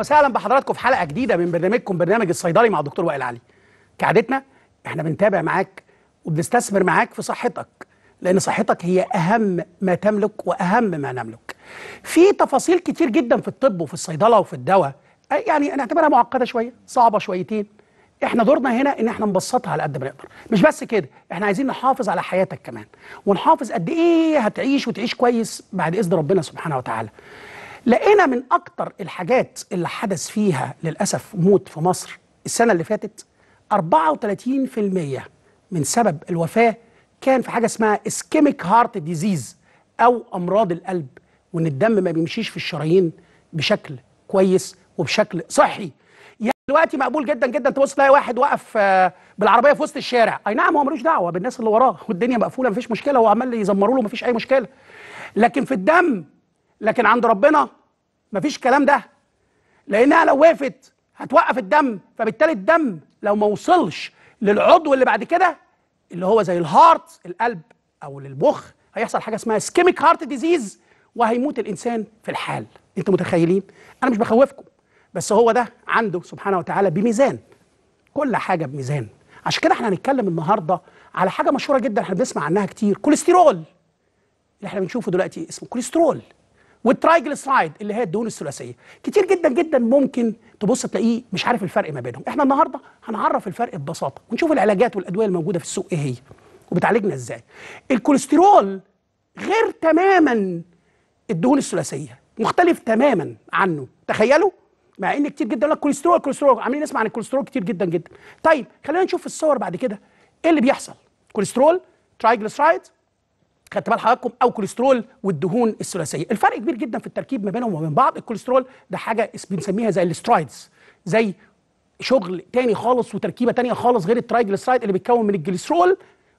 وسهلا بحضراتكم في حلقه جديده من برنامجكم برنامج الصيدلي مع الدكتور وائل علي. كعادتنا احنا بنتابع معاك وبنستثمر معاك في صحتك لان صحتك هي اهم ما تملك واهم ما نملك. في تفاصيل كتير جدا في الطب وفي الصيدله وفي الدواء يعني نعتبرها معقده شويه، صعبه شويتين. احنا دورنا هنا ان احنا نبسطها على قد ما نقدر مش بس كده احنا عايزين نحافظ على حياتك كمان ونحافظ قد ايه هتعيش وتعيش كويس بعد اذن ربنا سبحانه وتعالى لقينا من اكتر الحاجات اللي حدث فيها للاسف موت في مصر السنه اللي فاتت 34% من سبب الوفاه كان في حاجه اسمها اسكيميك هارت ديزيز او امراض القلب وان الدم ما بيمشيش في الشرايين بشكل كويس وبشكل صحي يعني دلوقتي مقبول جدا جدا تبص تلاقي واحد واقف آه، بالعربيه في وسط الشارع اي نعم هو ملوش دعوه بالناس اللي وراه والدنيا مقفوله مفيش مشكله هو عمال يزمروا له مفيش اي مشكله لكن في الدم لكن عند ربنا مفيش الكلام ده لانها لو وقفت هتوقف الدم فبالتالي الدم لو ما وصلش للعضو اللي بعد كده اللي هو زي الهارت القلب او للمخ هيحصل حاجه اسمها سكيميك هارت ديزيز وهيموت الانسان في الحال انتوا متخيلين انا مش بخوفكم بس هو ده عنده سبحانه وتعالى بميزان كل حاجه بميزان عشان كده احنا هنتكلم النهارده على حاجه مشهوره جدا احنا بنسمع عنها كتير كوليسترول اللي احنا بنشوفه دلوقتي اسمه كوليسترول والترايجليسرايد اللي هي الدهون الثلاثيه كتير جدا جدا ممكن تبص تلاقيه مش عارف الفرق ما بينهم احنا النهارده هنعرف الفرق ببساطه ونشوف العلاجات والادويه الموجوده في السوق ايه هي وبتعالجنا ازاي الكوليسترول غير تماما الدهون الثلاثيه مختلف تماما عنه تخيلوا مع ان كتير جدا يقول لك كوليسترول كوليسترول عاملين نسمع عن الكوليسترول كتير جدا جدا طيب خلينا نشوف في الصور بعد كده ايه اللي بيحصل كوليسترول ترايجليسرايد خدت بال حضراتكم او كوليسترول والدهون الثلاثيه الفرق كبير جدا في التركيب ما بينهم وبين بعض الكوليسترول ده حاجه اس- بنسميها زي الاسترايدز زي شغل تاني خالص وتركيبه تانية خالص غير الترايجليسرايد اللي بيتكون من الجليسرول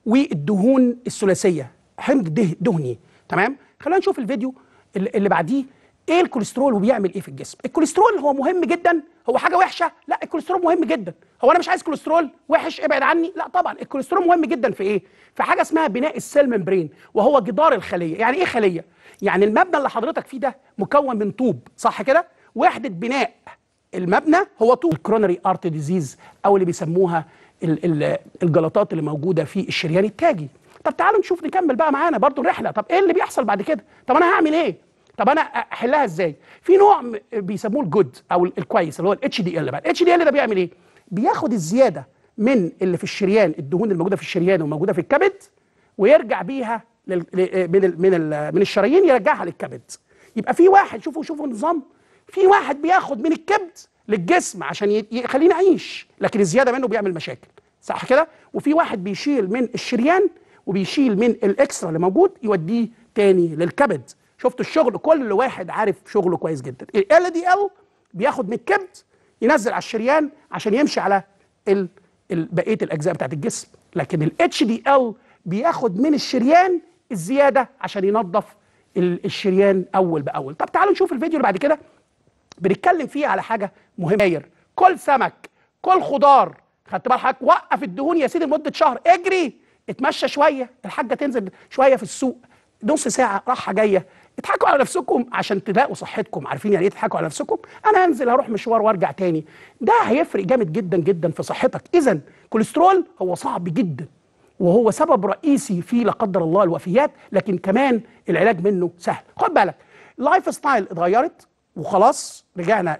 والدهون الثلاثيه حمض ده دهني تمام خلينا نشوف الفيديو اللي اللي بعديه ايه الكوليسترول وبيعمل ايه في الجسم الكوليسترول هو مهم جدا هو حاجه وحشه لا الكوليسترول مهم جدا هو انا مش عايز كوليسترول وحش ابعد عني لا طبعا الكوليسترول مهم جدا في ايه في حاجه اسمها بناء السيل ممبرين وهو جدار الخليه يعني ايه خليه يعني المبنى اللي حضرتك فيه ده مكون من طوب صح كده وحده بناء المبنى هو طول الكرونري ارت ديزيز او اللي بيسموها ال- ال- الجلطات اللي موجوده في الشريان التاجي طب تعالوا نشوف نكمل بقى معانا برضو الرحله طب ايه اللي بيحصل بعد كده طب انا هعمل ايه طب انا احلها ازاي في نوع م- بيسموه الجود او ال- الكويس اللي هو الاتش دي ال بقى الاتش دي ال ده بيعمل ايه بياخد الزياده من اللي في الشريان الدهون الموجوده في الشريان وموجوده في الكبد ويرجع بيها لل... ل- من ال... من ال... من الشرايين يرجعها للكبد يبقى في واحد شوفوا شوفوا النظام في واحد بياخد من الكبد للجسم عشان ي- يخليني اعيش لكن الزياده منه بيعمل مشاكل صح كده وفي واحد بيشيل من الشريان وبيشيل من الاكسترا اللي موجود يوديه تاني للكبد شفتوا الشغل كل واحد عارف شغله كويس جدا ال دي ال بياخد من الكبد ينزل على الشريان عشان يمشي على ال... ال- بقيه الاجزاء بتاعت الجسم لكن الاتش دي ال بياخد من الشريان الزياده عشان ينظف ال- الشريان اول باول طب تعالوا نشوف الفيديو اللي بعد كده بنتكلم فيه على حاجه مهمه كل سمك كل خضار خدت بال حضرتك وقف الدهون يا سيدي لمده شهر اجري اتمشى شويه الحاجه تنزل شويه في السوق نص ساعه راحه جايه اضحكوا على نفسكم عشان تلاقوا صحتكم عارفين يعني ايه تضحكوا على نفسكم انا هنزل هروح مشوار وارجع تاني ده هيفرق جامد جدا جدا في صحتك اذا كوليسترول هو صعب جدا وهو سبب رئيسي في لا قدر الله الوفيات لكن كمان العلاج منه سهل خد بالك اللايف ستايل اتغيرت وخلاص رجعنا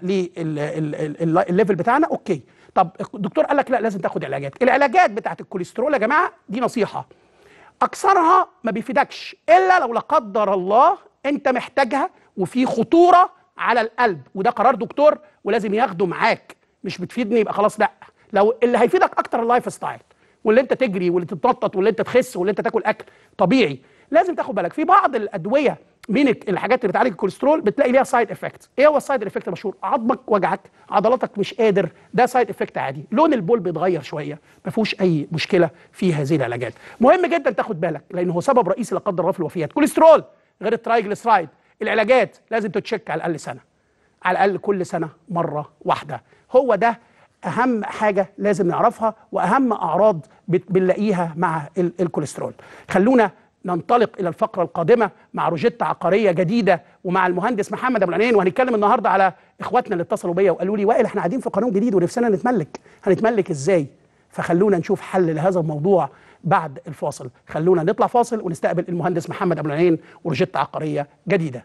للليفل بتاعنا اوكي طب الدكتور قال لك لا لازم تاخد علاجات العلاجات بتاعت الكوليسترول يا جماعه دي نصيحه اكثرها ما بيفيدكش الا لو لا قدر الله انت محتاجها وفي خطوره على القلب وده قرار دكتور ولازم ياخده معاك مش بتفيدني يبقى خلاص لا لو اللي هيفيدك اكتر اللايف ستايل واللي انت تجري واللي تتنطط واللي انت تخس واللي انت تاكل اكل طبيعي لازم تاخد بالك في بعض الادويه من الحاجات اللي بتعالج الكوليسترول بتلاقي ليها سايد افكت ايه هو السايد افكت المشهور عظمك وجعك عضلاتك مش قادر ده سايد افكت عادي لون البول بيتغير شويه ما فيهوش اي مشكله في هذه العلاجات مهم جدا تاخد بالك لان هو سبب رئيسي لا قدر الله في الوفيات كوليسترول غير الترايجليسرايد العلاجات لازم تتشك على الاقل سنه على الاقل كل سنه مره واحده هو ده اهم حاجه لازم نعرفها واهم اعراض بت- بنلاقيها مع ال- الكوليسترول خلونا ننطلق الى الفقره القادمه مع روجيتا عقاريه جديده ومع المهندس محمد ابو العنين وهنتكلم النهارده على اخواتنا اللي اتصلوا بيا وقالوا لي وائل احنا قاعدين في قانون جديد ونفسنا نتملك هنتملك ازاي فخلونا نشوف حل لهذا الموضوع بعد الفاصل خلونا نطلع فاصل ونستقبل المهندس محمد ابو العنين وروجيتا عقاريه جديده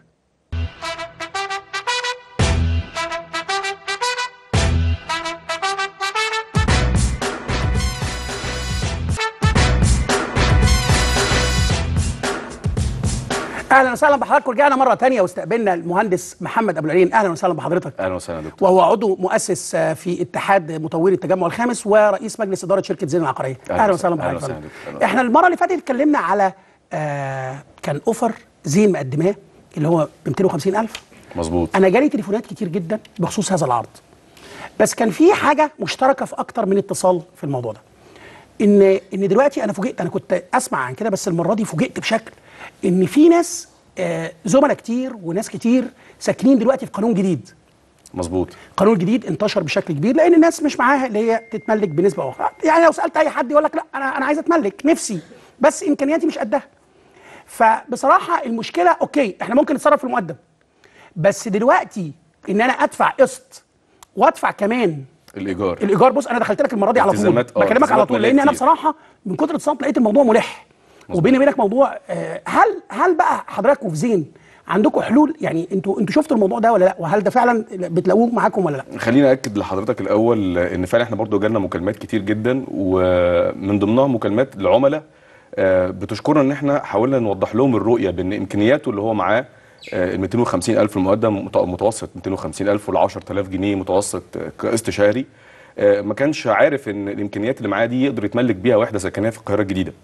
اهلا وسهلا بحضراتكم رجعنا مره تانية واستقبلنا المهندس محمد ابو العلين اهلا وسهلا بحضرتك اهلا وسهلا يا دكتور وهو عضو مؤسس آه، في اتحاد مطوري التجمع الخامس ورئيس مجلس اداره شركه زين العقاريه أهلا اهلا وسهلا وسهلا. بحضرتك أهلا وسهلا دكتور. احنا المره اللي فاتت اتكلمنا على آه كان اوفر زين مقدماه اللي هو ب 250000 مظبوط انا جالي تليفونات كتير جدا بخصوص هذا العرض بس كان في حاجه مشتركه في اكتر من اتصال في الموضوع ده ان ان دلوقتي انا فوجئت انا كنت اسمع عن كده بس المره دي فوجئت بشكل ان في ناس آه زملاء كتير وناس كتير ساكنين دلوقتي في قانون جديد مظبوط قانون جديد انتشر بشكل كبير لان الناس مش معاها اللي هي تتملك بنسبه اخرى يعني لو سالت اي حد يقول لك لا انا انا عايز اتملك نفسي بس امكانياتي مش قدها فبصراحه المشكله اوكي احنا ممكن نتصرف في المقدم بس دلوقتي ان انا ادفع قسط وادفع كمان الايجار الايجار بص انا دخلت لك المره دي على طول التزامات- آه، بكلمك على التزامات طول مالية لان انا كتير. بصراحه من كتر الاتصالات لقيت الموضوع ملح وبيني وبينك موضوع آه، هل هل بقى حضرتك وفي زين عندكم حلول يعني انتوا انتوا شفتوا الموضوع ده ولا لا وهل ده فعلا بتلاقوه معاكم ولا لا خليني اكد لحضرتك الاول ان فعلا احنا برضو جالنا مكالمات كتير جدا ومن ضمنها مكالمات العملاء آه، بتشكرنا ان احنا حاولنا نوضح لهم الرؤيه بان امكانياته اللي هو معاه ال 250 الف المقدم مت- متوسط 250 الف وال 10000 جنيه متوسط آه، كقسط شهري آه، ما كانش عارف ان الامكانيات اللي معاه دي يقدر يتملك بيها وحده سكنيه في القاهره الجديده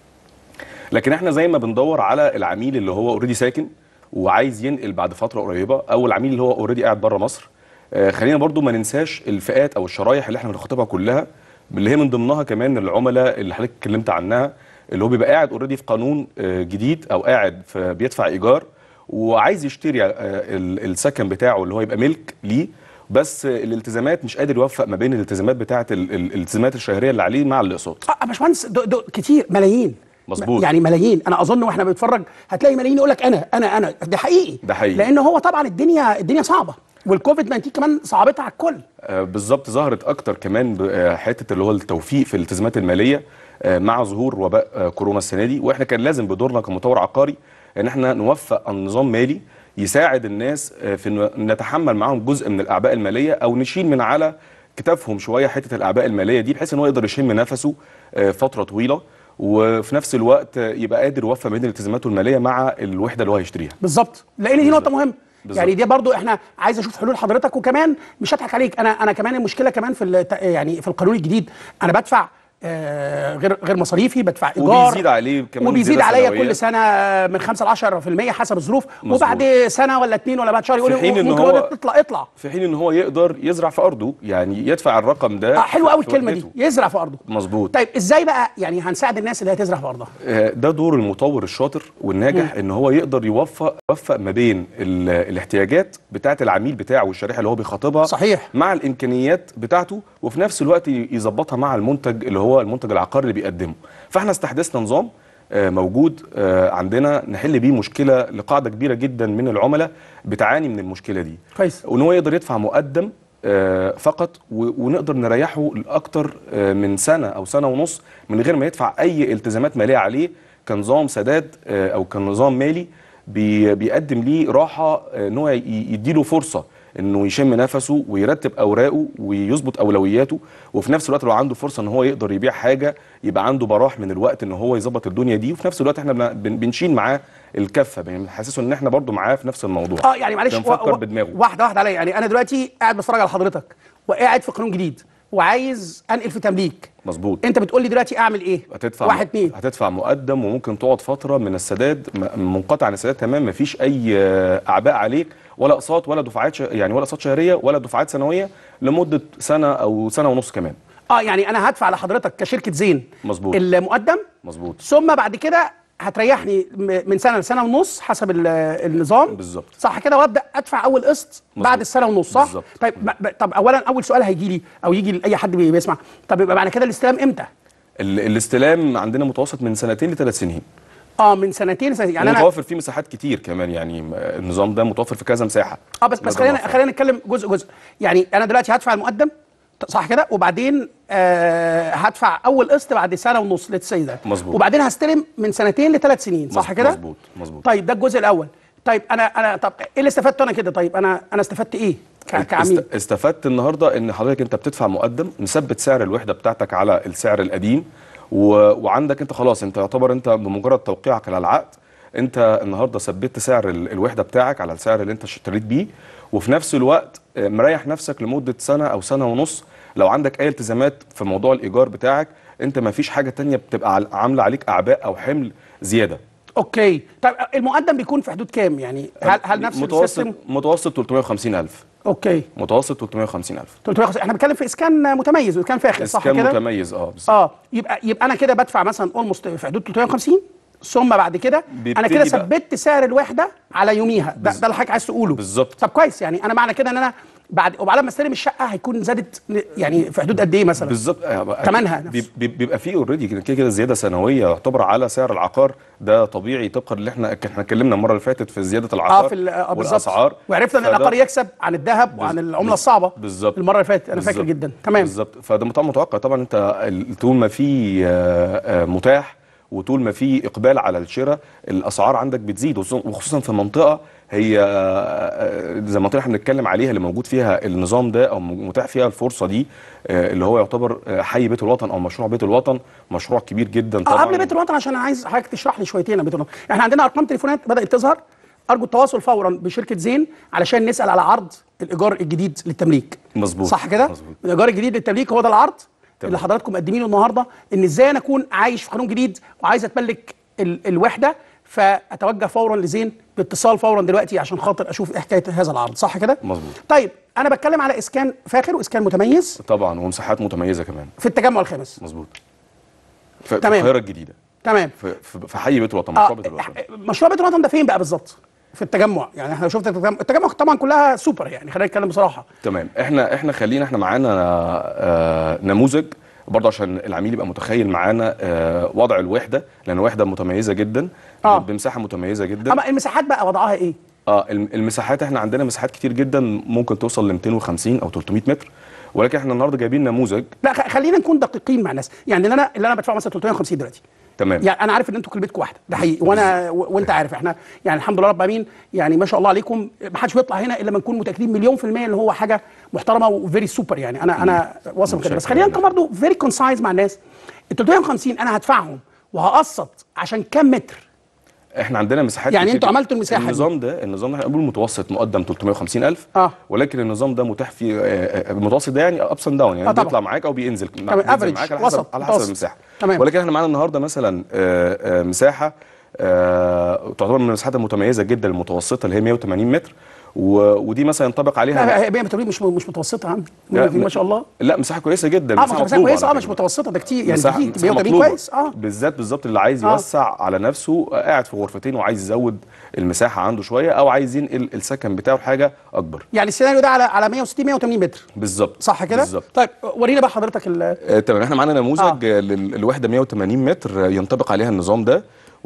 لكن احنا زي ما بندور على العميل اللي هو اوريدي ساكن وعايز ينقل بعد فتره قريبه او العميل اللي هو اوريدي قاعد بره مصر آه، خلينا برضو ما ننساش الفئات او الشرايح اللي احنا بنخاطبها كلها اللي هي من ضمنها كمان العملاء اللي حضرتك اتكلمت عنها اللي هو بيبقى قاعد اوريدي في قانون آه، جديد او قاعد في بيدفع ايجار وعايز يشتري آه، ال- السكن بتاعه اللي هو يبقى ملك ليه بس آه، الالتزامات مش قادر يوفق ما بين الالتزامات بتاعه ال- ال- الالتزامات الشهريه اللي عليه مع الاقساط اه يا باشمهندس دو دو كتير ملايين مظبوط. يعني ملايين انا اظن واحنا بنتفرج هتلاقي ملايين يقول لك انا انا انا ده حقيقي ده حقيقي. لان هو طبعا الدنيا الدنيا صعبه والكوفيد 19 كمان صعبتها على الكل آه، بالظبط ظهرت اكتر كمان ب- آه، حته اللي هو التوفيق في الالتزامات الماليه آه، مع ظهور وباء آه، كورونا السنه دي واحنا كان لازم بدورنا كمطور عقاري ان احنا نوفق نظام مالي يساعد الناس آه، في ان نتحمل معاهم جزء من الاعباء الماليه او نشيل من على كتافهم شويه حته الاعباء الماليه دي بحيث ان هو يقدر يشم نفسه آه، فتره طويله وفي نفس الوقت آه، يبقى قادر يوفق بين التزاماته الماليه مع الوحده اللي هو هيشتريها بالظبط لان دي نقطه مهمه بالظبط. يعني دي برضو احنا عايز اشوف حلول حضرتك وكمان مش هضحك عليك انا انا كمان المشكله كمان في الت- يعني في القانون الجديد انا بدفع آه غير غير مصاريفي بدفع ايجار وبيزيد عليه كمان وبيزيد زيادة عليا سنوية. كل سنه من 5 ل 10% حسب الظروف مظبوط. وبعد سنه ولا اتنين ولا بعد شهر يقول في حين إن ممكن هو- يقول لك اطلع اطلع في حين ان هو يقدر يزرع في ارضه يعني يدفع الرقم ده اه حلوه قوي في الكلمه دي وحدته. يزرع في ارضه مظبوط طيب ازاي بقى يعني هنساعد الناس اللي هي تزرع في ارضها آه، ده دور المطور الشاطر والناجح ان هو يقدر يوفق يوفق ما بين ال- الاحتياجات بتاعه العميل بتاعه والشريحه اللي هو بيخاطبها صحيح. مع الامكانيات بتاعته وفي نفس الوقت ي- يظبطها مع المنتج اللي هو المنتج العقاري اللي بيقدمه فاحنا استحدثنا نظام آه، موجود آه، عندنا نحل بيه مشكله لقاعده كبيره جدا من العملاء بتعاني من المشكله دي كويس. وان هو يقدر يدفع مقدم آه، فقط و- ونقدر نريحه لاكتر آه، من سنه او سنه ونص من غير ما يدفع اي التزامات ماليه عليه كنظام سداد آه، او كنظام مالي بي- بيقدم ليه راحه آه، ان هو ي- يديله فرصه انه يشم نفسه ويرتب اوراقه ويظبط اولوياته وفي نفس الوقت لو عنده فرصه ان هو يقدر يبيع حاجه يبقى عنده براح من الوقت ان هو يظبط الدنيا دي وفي نفس الوقت احنا بن- بن- بنشيل معاه الكفه بنحسسه ان احنا برضو معاه في نفس الموضوع اه يعني معلش بنفكر بدماغه واحده واحده عليا يعني انا دلوقتي قاعد بتفرج على حضرتك وقاعد في قانون جديد وعايز انقل في تمليك مظبوط انت بتقول لي دلوقتي اعمل ايه هتدفع واحد اتنين هتدفع مقدم وممكن تقعد فتره من السداد م- منقطع عن السداد تمام مفيش اي آه، اعباء عليك ولا اقساط ولا دفعات ش... يعني ولا اقساط شهريه ولا دفعات سنويه لمده سنه او سنه ونص كمان اه يعني انا هدفع لحضرتك كشركه زين مظبوط. المقدم مظبوط ثم بعد كده هتريحني م- من سنه لسنه ونص حسب ال- النظام بالظبط. صح كده وابدا ادفع اول قسط بعد مظبوط. السنه ونص صح بالظبط. طيب ب- ب- طب اولا اول سؤال هيجي لي او يجي لاي حد بي- بيسمع طب يبقى معنى كده الاستلام امتى ال... الاستلام عندنا متوسط من سنتين لثلاث سنين اه من سنتين سنتين يعني انا ومتوفر فيه مساحات كتير كمان يعني م- النظام ده متوفر في كذا مساحه اه بس بس نقدر خلينا نوفر. خلينا نتكلم جزء جزء يعني انا دلوقتي هدفع المقدم صح كده وبعدين آه هدفع اول قسط بعد سنه ونص ليتس سي ده مظبوط. وبعدين هستلم من سنتين لثلاث سنين صح مظبوط- كده مظبوط مظبوط طيب ده الجزء الاول طيب انا انا طب ايه اللي استفدته انا كده طيب انا انا استفدت ايه ك- كعميل است- استفدت النهارده ان حضرتك انت بتدفع مقدم مثبت سعر الوحده بتاعتك على السعر القديم و... وعندك انت خلاص انت يعتبر انت بمجرد توقيعك على العقد انت النهارده ثبت سعر ال- الوحده بتاعك على السعر اللي انت اشتريت بيه وفي نفس الوقت آه، مريح نفسك لمده سنه او سنه ونص لو عندك اي التزامات في موضوع الايجار بتاعك انت ما فيش حاجه تانية بتبقى عل- عامله عليك اعباء او حمل زياده اوكي طيب المقدم بيكون في حدود كام يعني هل هل نفس متوسط السيستم متوسط 350000 اوكي متوسط 350000 350 احنا بنتكلم في اسكان متميز واسكان فاخر صح اسكان كده متميز اه بالظبط اه يبقى يبقى انا كده بدفع مثلا اولموست في حدود 350 ثم بعد كده انا بيبتدي كده بقى- ثبت سعر الوحده على يوميها ده, ده اللي حضرتك عايز تقوله بالظبط. طب كويس يعني انا معنى كده ان انا بعد وبعد ما استلم الشقه هيكون زادت يعني في حدود قد ايه مثلا بالظبط آه، تمنها أكيد نفسه. بيب- بيبقى فيه اوريدي كده كده زياده سنويه يعتبر على سعر العقار ده طبيعي طبقا اللي احنا احنا اتكلمنا المره اللي فاتت في زياده العقار اه في ال- آه بالظبط والاسعار وعرفنا ان فده- العقار يكسب عن الذهب وعن بز- العمله بز- الصعبه بالظبط. المره اللي فاتت انا فاكر بالظبط. جدا تمام بالظبط فده طبعا متوقع طبعا انت ال- طول ما في آه، آه، متاح وطول ما في اقبال على الشراء الاسعار عندك بتزيد وخصوصا- وخصوصا في منطقه هي آه، آه، زي ما احنا بنتكلم عليها اللي موجود فيها النظام ده او متاح فيها الفرصه دي آه، اللي هو يعتبر آه، حي بيت الوطن او مشروع بيت الوطن مشروع كبير جدا اه طبعا قبل بيت الوطن عشان انا عايز حضرتك تشرح لي شويتين عن بيت الوطن احنا عندنا ارقام تليفونات بدات تظهر ارجو التواصل فورا بشركه زين علشان نسال على عرض الايجار الجديد للتمليك مظبوط. صح كده مظبوط. الايجار الجديد للتمليك هو ده العرض تمام. اللي حضراتكم مقدمينه النهارده ان ازاي انا اكون عايش في قانون جديد وعايز اتملك ال الوحده فاتوجه فورا لزين باتصال فورا دلوقتي عشان خاطر اشوف ايه حكايه هذا العرض صح كده مظبوط. طيب انا بتكلم على اسكان فاخر واسكان متميز طبعا ومساحات متميزه كمان في التجمع الخامس مظبوط في في تمام. القاهره الجديده تمام في في في حي بيت الوطن مشروع اه بيت الوطن مشروع بيت الوطن ده فين بقى بالظبط؟ في التجمع يعني احنا لو شفت التجمع, التجمع طبعا كلها سوبر يعني خلينا نتكلم بصراحه تمام احنا احنا خلينا احنا معانا آه نموذج برضه عشان العميل يبقى متخيل معانا آه وضع الوحده لان الوحده متميزه جدا آه. بمساحه متميزه جدا اما المساحات بقى وضعها ايه؟ اه الم- المساحات احنا عندنا مساحات كتير جدا ممكن توصل ل 250 او 300 متر ولكن احنا النهارده جايبين نموذج لا خ- خلينا نكون دقيقين مع الناس يعني اللي انا اللي انا بدفعه مثلا 350 دلوقتي تمام يعني انا عارف ان انتوا كلمتكم واحده ده حقيقي وانا و- وانت عارف احنا يعني الحمد لله رب العالمين يعني ما شاء الله عليكم ما حدش بيطلع هنا الا لما نكون متاكدين مليون في الميه اللي هو حاجه محترمه وفيري سوبر يعني انا انا واثق كده بس متشكر خلينا جداً. نكون برضه فيري كونسايز مع الناس ال 350 انا هدفعهم وهقسط عشان كام متر؟ احنا عندنا مساحات يعني كتير انتوا جداً. عملتوا المساحة دي. النظام ده النظام ده احنا بنقول متوسط مقدم 350000 اه. ولكن النظام ده متاح في آه، آه، المتوسط ده يعني ابس اند داون يعني آه طبعاً. بيطلع معاك او بينزل تمام، بينزل average، معاك على حسب وسط، على حسب متوسط. المساحه تمام. ولكن احنا معانا النهارده مثلا آه، آه، مساحه آه، تعتبر من المساحات المتميزه جدا المتوسطه اللي هي 180 متر و- ودي مثلا ينطبق عليها لا هي 180 مش مش متوسطه يا عم لا، 180 ما شاء الله لا مساحه كويسه جدا اه مش مساحه مطلوبة كويسه اه على مش فكرة. متوسطه ده كتير يعني مساحة كتير مساحة 180 مطلوبة. كويس اه بالذات بالظبط اللي عايز آه. يوسع على نفسه آه، قاعد في غرفتين وعايز يزود المساحه عنده شويه او عايز ينقل السكن بتاعه لحاجه اكبر يعني السيناريو ده على على 160 180 متر بالظبط صح كده؟ بالظبط طيب ورينا بقى حضرتك ال آه، تمام احنا معانا نموذج آه. للوحده 180 متر آه، ينطبق عليها النظام ده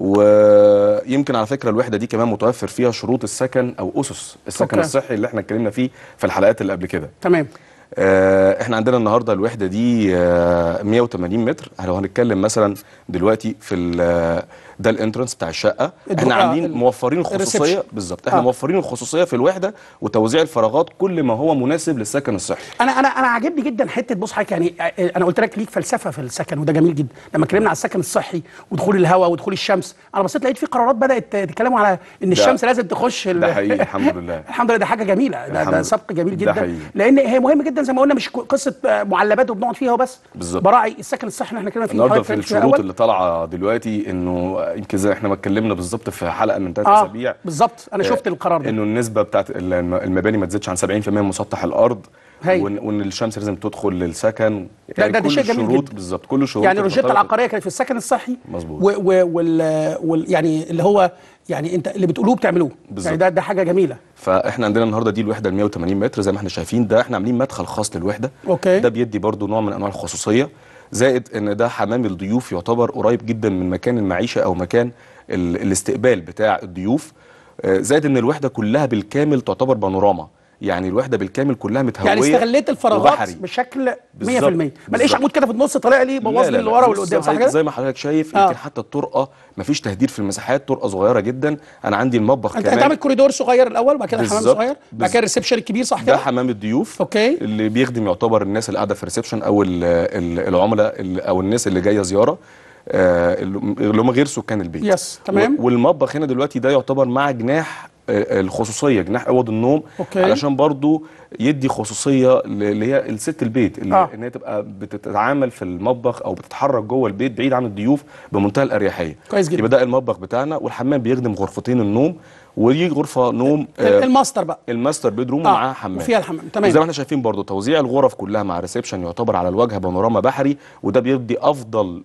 ويمكن على فكره الوحده دي كمان متوفر فيها شروط السكن او اسس السكن أوكي. أوكي. الصحي اللي احنا اتكلمنا فيه في الحلقات اللي قبل كده تمام آه، احنا عندنا النهارده الوحده دي آه، 180 متر لو هنتكلم مثلا دلوقتي في ال- ده الانترنس بتاع الشقه الدخول- احنا آه، عاملين ال- موفرين الخصوصيه الريسبشن. بالظبط احنا آه. موفرين الخصوصيه في الوحده وتوزيع الفراغات كل ما هو مناسب للسكن الصحي انا انا انا عاجبني جدا حته بص حضرتك يعني آه، انا قلت لك ليك فلسفه في السكن وده جميل جدا لما اتكلمنا على السكن الصحي ودخول الهواء ودخول الشمس انا بصيت لقيت في قرارات بدات تتكلموا على ان الشمس لازم تخش ال- ده حقيقي الحمد لله الحمد لله ده حاجه جميله ده, ده الحمد- سبق جميل ده جدا حقيقي. لان هي مهم جدا زي ما قلنا مش قصه آه، معلبات وبنقعد فيها وبس بالظبط. براعي السكن الصحي اللي احنا اتكلمنا فيه النهارده حضرتك في اتكلمت فيه الشروط الأول. اللي طالعه دلوقتي انه يمكن زي احنا ما اتكلمنا بالظبط في حلقه من ثلاث اه اسابيع بالظبط انا شفت القرار ده انه النسبه بتاعت الم- المباني ما تزيدش عن 70% من مسطح الارض هايل. وان وان الشمس لازم تدخل للسكن ده- ده كل شيء جميل الشروط جدا. بالظبط كل الشروط يعني اللي الروجيتا مرتبطة- العقاريه كانت في السكن الصحي مظبوط. و و وال, وال يعني اللي هو يعني انت اللي بتقولوه بتعملوه بالظبط. يعني ده ده حاجه جميله فاحنا عندنا النهارده دي الوحده ال 180 متر زي ما احنا شايفين ده احنا عاملين مدخل خاص للوحده أوكي. ده بيدي برضو نوع من انواع الخصوصيه زائد ان ده حمام الضيوف يعتبر قريب جدا من مكان المعيشه او مكان ال الاستقبال بتاع الضيوف آه، زائد ان الوحده كلها بالكامل تعتبر بانوراما يعني الوحده بالكامل كلها متهويه يعني استغليت الفراغات وبحري. بشكل 100% بالظبط، ما لقيش بالظبط. عمود كده في النص طالع لي لا، بوظ لا، لي اللي لا. ورا بص واللي قدام صح زي- كده؟ زي ما حضرتك شايف آه. يمكن حتى الطرقه مفيش تهدير في المساحات طرقه صغيره جدا انا عندي المطبخ انت كمان انت عامل كوريدور صغير الاول بعد كده حمام بالظبط، صغير بعد بالظبط. كده الريسبشن الكبير صح ده كده؟ حمام الضيوف اوكي اللي بيخدم يعتبر الناس اللي قاعده في الريسبشن او ال- ال- العملاء ال- او الناس اللي جايه زياره آه، اللي هم غير سكان البيت يس، تمام. و- والمطبخ هنا دلوقتي ده يعتبر مع جناح آه، الخصوصيه جناح اوض النوم أوكي. علشان برضو يدي خصوصيه ل- اللي هي الست البيت اللي آه. ان هي تبقى بتتعامل في المطبخ او بتتحرك جوه البيت بعيد عن الضيوف بمنتهى الاريحيه كويس جدا. يبقى ده المطبخ بتاعنا والحمام بيخدم غرفتين النوم ودي غرفه نوم آه، الماستر بقى الماستر بيدروم آه، ومعاه حمام وفيها الحمام، تمام. وزي ما احنا شايفين برضو توزيع الغرف كلها مع ريسبشن يعتبر على الواجهه بانوراما بحري وده بيدي افضل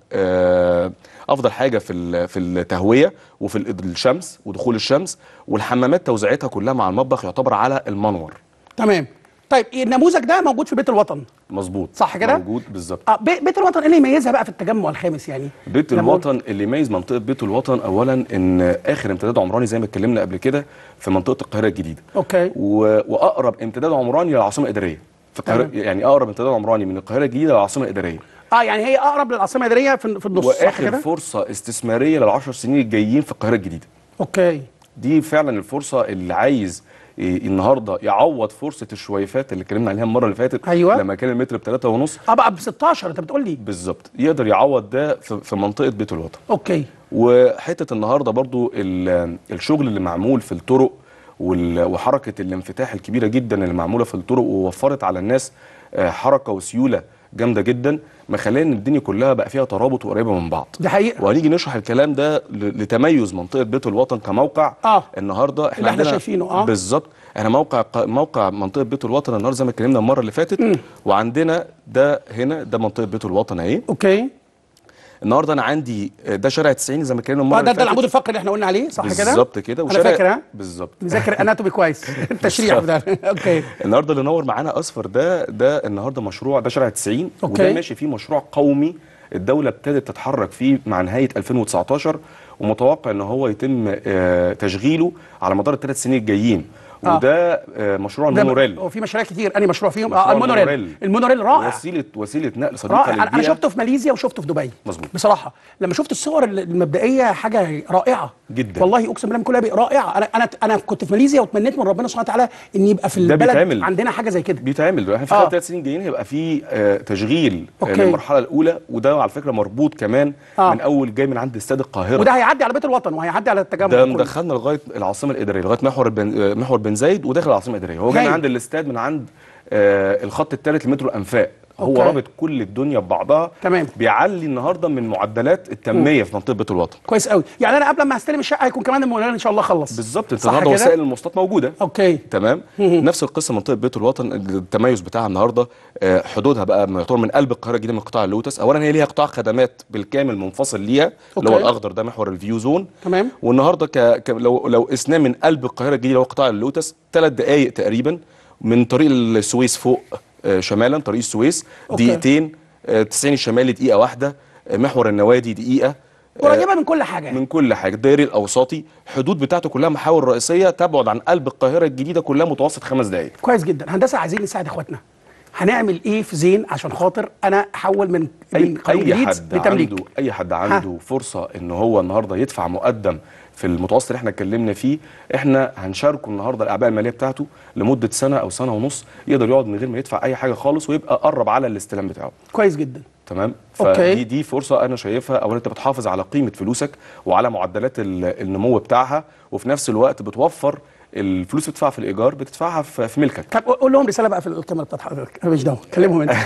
آه افضل حاجه في ال- في التهويه وفي ال- الشمس ودخول الشمس والحمامات توزيعتها كلها مع المطبخ يعتبر على المنور تمام طيب النموذج ده موجود في بيت الوطن مظبوط صح كده؟ موجود بالظبط اه بي- بيت الوطن ايه اللي يميزها بقى في التجمع الخامس يعني بيت لما الوطن اللي يميز منطقه بيت الوطن اولا ان اخر امتداد عمراني زي ما اتكلمنا قبل كده في منطقه القاهره الجديده اوكي و... واقرب امتداد عمراني للعاصمه الاداريه في القاهره تمام. يعني اقرب امتداد عمراني من القاهره الجديده للعاصمه الاداريه اه يعني هي اقرب للعاصمه الاداريه في في النص صح واخر كده فرصه استثماريه للعشر سنين الجايين في القاهره الجديده اوكي دي فعلا الفرصه اللي عايز إيه، النهارده يعوض فرصه الشويفات اللي اتكلمنا عليها المره اللي فاتت أيوة. لما كان المتر ب 3 ونص اه بقى ب 16 انت بتقول لي بالظبط يقدر يعوض ده في في منطقه بيت الوطن اوكي وحته النهارده برضو ال- الشغل اللي معمول في الطرق وال- وحركه الانفتاح الكبيره جدا اللي معموله في الطرق ووفرت على الناس آه، حركه وسيوله جامده جدا مخليه ان الدنيا كلها بقى فيها ترابط وقريبه من بعض دي حقيقه وهنيجي نشرح الكلام ده ل- لتميز منطقه بيت الوطن كموقع آه. النهارده احنا اللي احنا عندنا شايفينه، آه. بالظبط احنا موقع ق- موقع منطقه بيت الوطن النهارده زي ما اتكلمنا المره اللي فاتت وعندنا ده هنا ده منطقه بيت الوطن اهي اوكي النهارده انا عندي آه، ده شارع 90 زي ما اتكلمنا المره اه اللي ده, ده فاتت العمود الفقري اللي احنا قلنا عليه صح كده بالظبط كده انا فاكر ها بالظبط مذاكر اناتومي كويس التشريح ده اوكي النهارده اللي نور معانا اصفر ده ده النهارده مشروع ده شارع 90 أوكي. وده ماشي فيه مشروع قومي الدوله ابتدت تتحرك فيه مع نهايه 2019 ومتوقع ان هو يتم آه، تشغيله على مدار الثلاث سنين الجايين آه. وده آه، مشروع ده المونوريل هو في مشاريع كتير انهي مشروع فيهم مشروع اه المونوريل المونوريل. المونوريل رائع وسيله وسيله نقل صديقه رائع انا أنا للبيئه شفته في ماليزيا وشفته في دبي مظبوط. بصراحه لما شفت الصور المبدئيه حاجه رائعه جدا. والله اقسم بالله من كلها بي- رائعه انا انا انا كنت في ماليزيا وتمنيت من ربنا سبحانه وتعالى ان يبقى في ده البلد بيتعمل. عندنا حاجه زي كده بيتعمل دلوقتي احنا في آه. خلال ثلاث سنين جايين هيبقى في آه، تشغيل آه، أوكي. للمرحله الاولى وده على فكره مربوط كمان آه. من اول جاي من عند استاد القاهره وده هيعدي على بيت الوطن وهيعدي على التجمع ده كله. مدخلنا لغايه العاصمه الاداريه لغايه محور بن... آه، محور بن زايد وداخل العاصمه الاداريه هو جاي هايل. عند الاستاد من عند آه الخط الثالث لمترو الانفاق هو أوكي. رابط كل الدنيا ببعضها تمام. بيعلي النهارده من معدلات التنميه في منطقه بيت الوطن كويس قوي يعني انا قبل ما هستلم الشقه هيكون كمان المونوريل ان شاء الله خلص بالظبط انت صح النهارده كده؟ وسائل المواصلات موجوده اوكي تمام نفس القصه منطقه بيت الوطن التميز بتاعها النهارده آه، حدودها بقى يعتبر من قلب القاهره الجديده من قطاع اللوتس اولا هي ليها قطاع خدمات بالكامل منفصل ليها اللي هو أوكي. الاخضر ده محور الفيو زون تمام. والنهارده ك... ك... لو لو قسناه من قلب القاهره الجديده اللي هو قطاع اللوتس ثلاث دقائق تقريبا من طريق السويس فوق آه، شمالا طريق السويس أوكي. دقيقتين آه، 90 الشمالي دقيقه واحده آه، محور النوادي دقيقه آه، قريبه من كل حاجه من كل حاجه الدائري الاوسطي حدود بتاعته كلها محاور رئيسيه تبعد عن قلب القاهره الجديده كلها متوسط خمس دقائق كويس جدا هندسه عايزين نساعد اخواتنا هنعمل ايه في زين عشان خاطر انا احول من اي من قانون اي جديد حد لتمليك عنده اي حد عنده فرصه ان هو النهارده يدفع مقدم في المتوسط اللي احنا اتكلمنا فيه احنا هنشاركه النهارده الاعباء الماليه بتاعته لمده سنه او سنه ونص يقدر يقعد من غير ما يدفع اي حاجه خالص ويبقى قرب على الاستلام بتاعه كويس جدا تمام أوكي. فدي دي فرصه انا شايفها اولا انت بتحافظ على قيمه فلوسك وعلى معدلات ال- النمو بتاعها وفي نفس الوقت بتوفر الفلوس اللي بتدفعها في الايجار بتدفعها في في ملكك طب قول لهم رساله بقى في الكاميرا بتاعت حضرتك انا مش دعوه كلمهم انت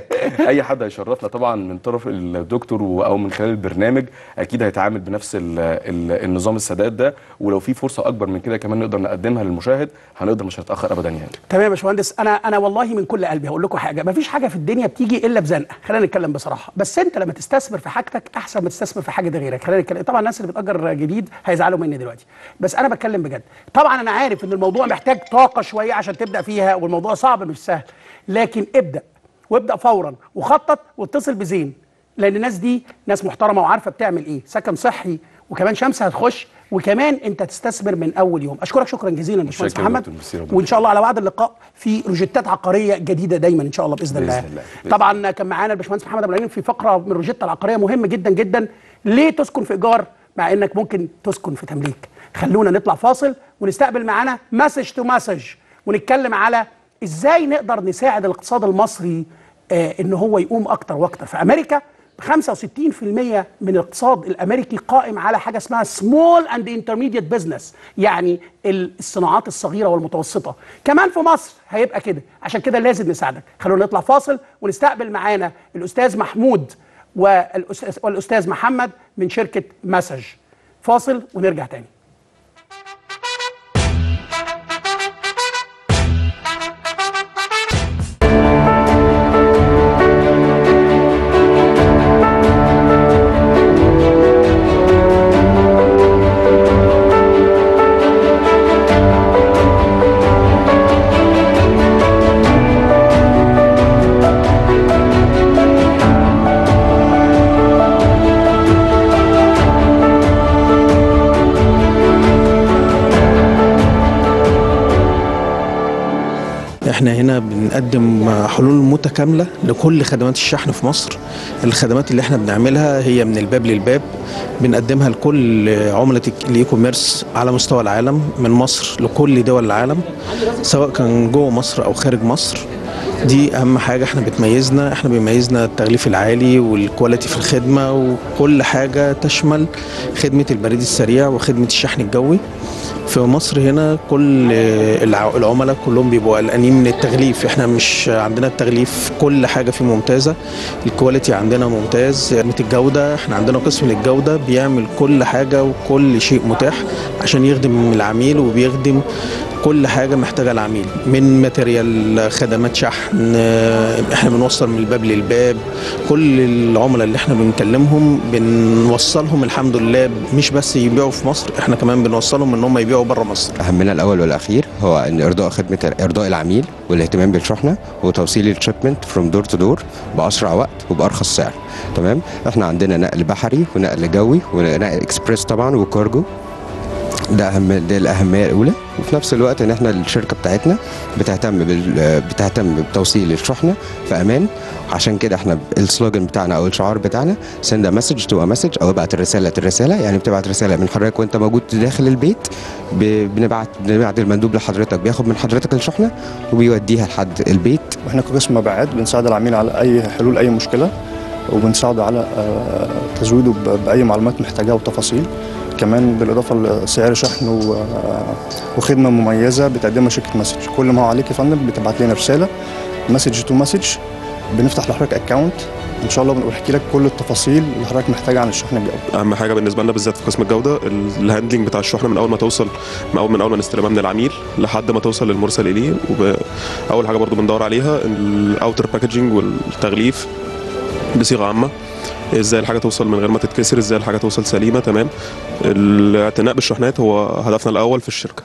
اي حد هيشرفنا طبعا من طرف الدكتور و- او من خلال البرنامج اكيد هيتعامل بنفس ال ال النظام السداد ده ولو في فرصه اكبر من كده كمان نقدر نقدمها للمشاهد هنقدر مش هنتاخر ابدا يعني تمام يا باشمهندس انا انا والله من كل قلبي هقول لكم حاجه مفيش حاجه في الدنيا بتيجي الا بزنقه خلينا نتكلم بصراحه بس انت لما تستثمر في حاجتك احسن ما تستثمر في حاجه غيرك خلينا نتكلم طبعا الناس اللي بتاجر جديد هيزعلوا مني دلوقتي بس انا بتكلم بجد طبعا انا عارف ان الموضوع محتاج طاقه شويه عشان تبدا فيها والموضوع صعب مش سهل لكن ابدا وابدا فورا وخطط واتصل بزين لان الناس دي ناس محترمه وعارفه بتعمل ايه سكن صحي وكمان شمس هتخش وكمان انت تستثمر من اول يوم اشكرك شكرا جزيلا باشمهندس شكراً محمد دكتور ميرسي ربنا وان شاء الله على وعد اللقاء في روجيتات عقاريه جديده دايما ان شاء الله باذن, بإذن الله. الله. بإذن طبعا كان معانا الباشمهندس محمد ابو العليم في فقره من روجيتا العقاريه مهمه جدا جدا ليه تسكن في ايجار مع انك ممكن تسكن في تمليك خلونا نطلع فاصل ونستقبل معانا مسج تو مسج ونتكلم على ازاي نقدر نساعد الاقتصاد المصري آه ان هو يقوم اكتر واكتر في امريكا 65% من الاقتصاد الامريكي قائم على حاجه اسمها سمول اند انترميديت بزنس يعني الصناعات الصغيره والمتوسطه كمان في مصر هيبقى كده عشان كده لازم نساعدك خلونا نطلع فاصل ونستقبل معانا الاستاذ محمود والأستاذ, والاستاذ محمد من شركه مسج فاصل ونرجع تاني احنا هنا بنقدم حلول متكاملة لكل خدمات الشحن في مصر الخدمات اللي احنا بنعملها هي من الباب للباب بنقدمها لكل عملة الاي كوميرس على مستوى العالم من مصر لكل دول العالم سواء كان جوه مصر او خارج مصر دي اهم حاجه احنا بتميزنا احنا بيميزنا التغليف العالي والكواليتي في الخدمه وكل حاجه تشمل خدمه البريد السريع وخدمه الشحن الجوي في مصر هنا كل الع- العملاء كلهم بيبقوا قلقانين من التغليف احنا مش عندنا التغليف كل حاجه فيه ممتازه الكواليتي عندنا ممتاز خدمه الجوده احنا عندنا قسم للجوده بيعمل كل حاجه وكل شيء متاح عشان يخدم العميل وبيخدم كل حاجه محتاجها العميل من ماتيريال خدمات شحن اه، احنا بنوصل من الباب للباب كل العملاء اللي احنا بنكلمهم بنوصلهم الحمد لله مش بس يبيعوا في مصر احنا كمان بنوصلهم ان هم يبيعوا بره مصر اهمنا الاول والاخير هو ان ارضاء خدمه ارضاء العميل والاهتمام بالشحنه وتوصيل الشيبمنت فروم دور تو دور باسرع وقت وبارخص سعر تمام احنا عندنا نقل بحري ونقل جوي ونقل اكسبريس طبعا وكارجو ده اهم ده الاهميه الاولى وفي نفس الوقت ان احنا الشركه بتاعتنا بتهتم بال بتهتم بتوصيل الشحنه في امان عشان كده احنا السلوجن بتاعنا او الشعار بتاعنا send a message to a message او ابعت الرساله الرساله يعني بتبعت رساله من حضرتك وانت موجود داخل البيت ب- بنبعت بنبعت المندوب لحضرتك بياخد من حضرتك الشحنه وبيوديها لحد البيت واحنا كقسم مبيعات بنساعد العميل على اي حلول اي مشكله وبنساعده على آه، تزويده ب- باي معلومات محتاجها وتفاصيل كمان بالاضافه لسعر شحن و- آه، وخدمه مميزه بتقدمها شركه مسج كل ما هو عليك يا فندم بتبعت لنا رساله مسج تو مسج بنفتح لحضرتك اكونت ان شاء الله بنحكي لك كل التفاصيل اللي حضرتك محتاجها عن الشحن الجوي اهم حاجه بالنسبه لنا بالذات في قسم الجوده ال- الهاندلنج بتاع الشحنه من اول ما توصل من اول من اول ما نستلمها من العميل لحد ما توصل للمرسل اليه واول حاجه برضو بندور عليها الاوتر باكجينج والتغليف بصيغه عامه ازاي الحاجه توصل من غير ما تتكسر ازاي الحاجه توصل سليمه تمام الاعتناء بالشحنات هو هدفنا الاول في الشركه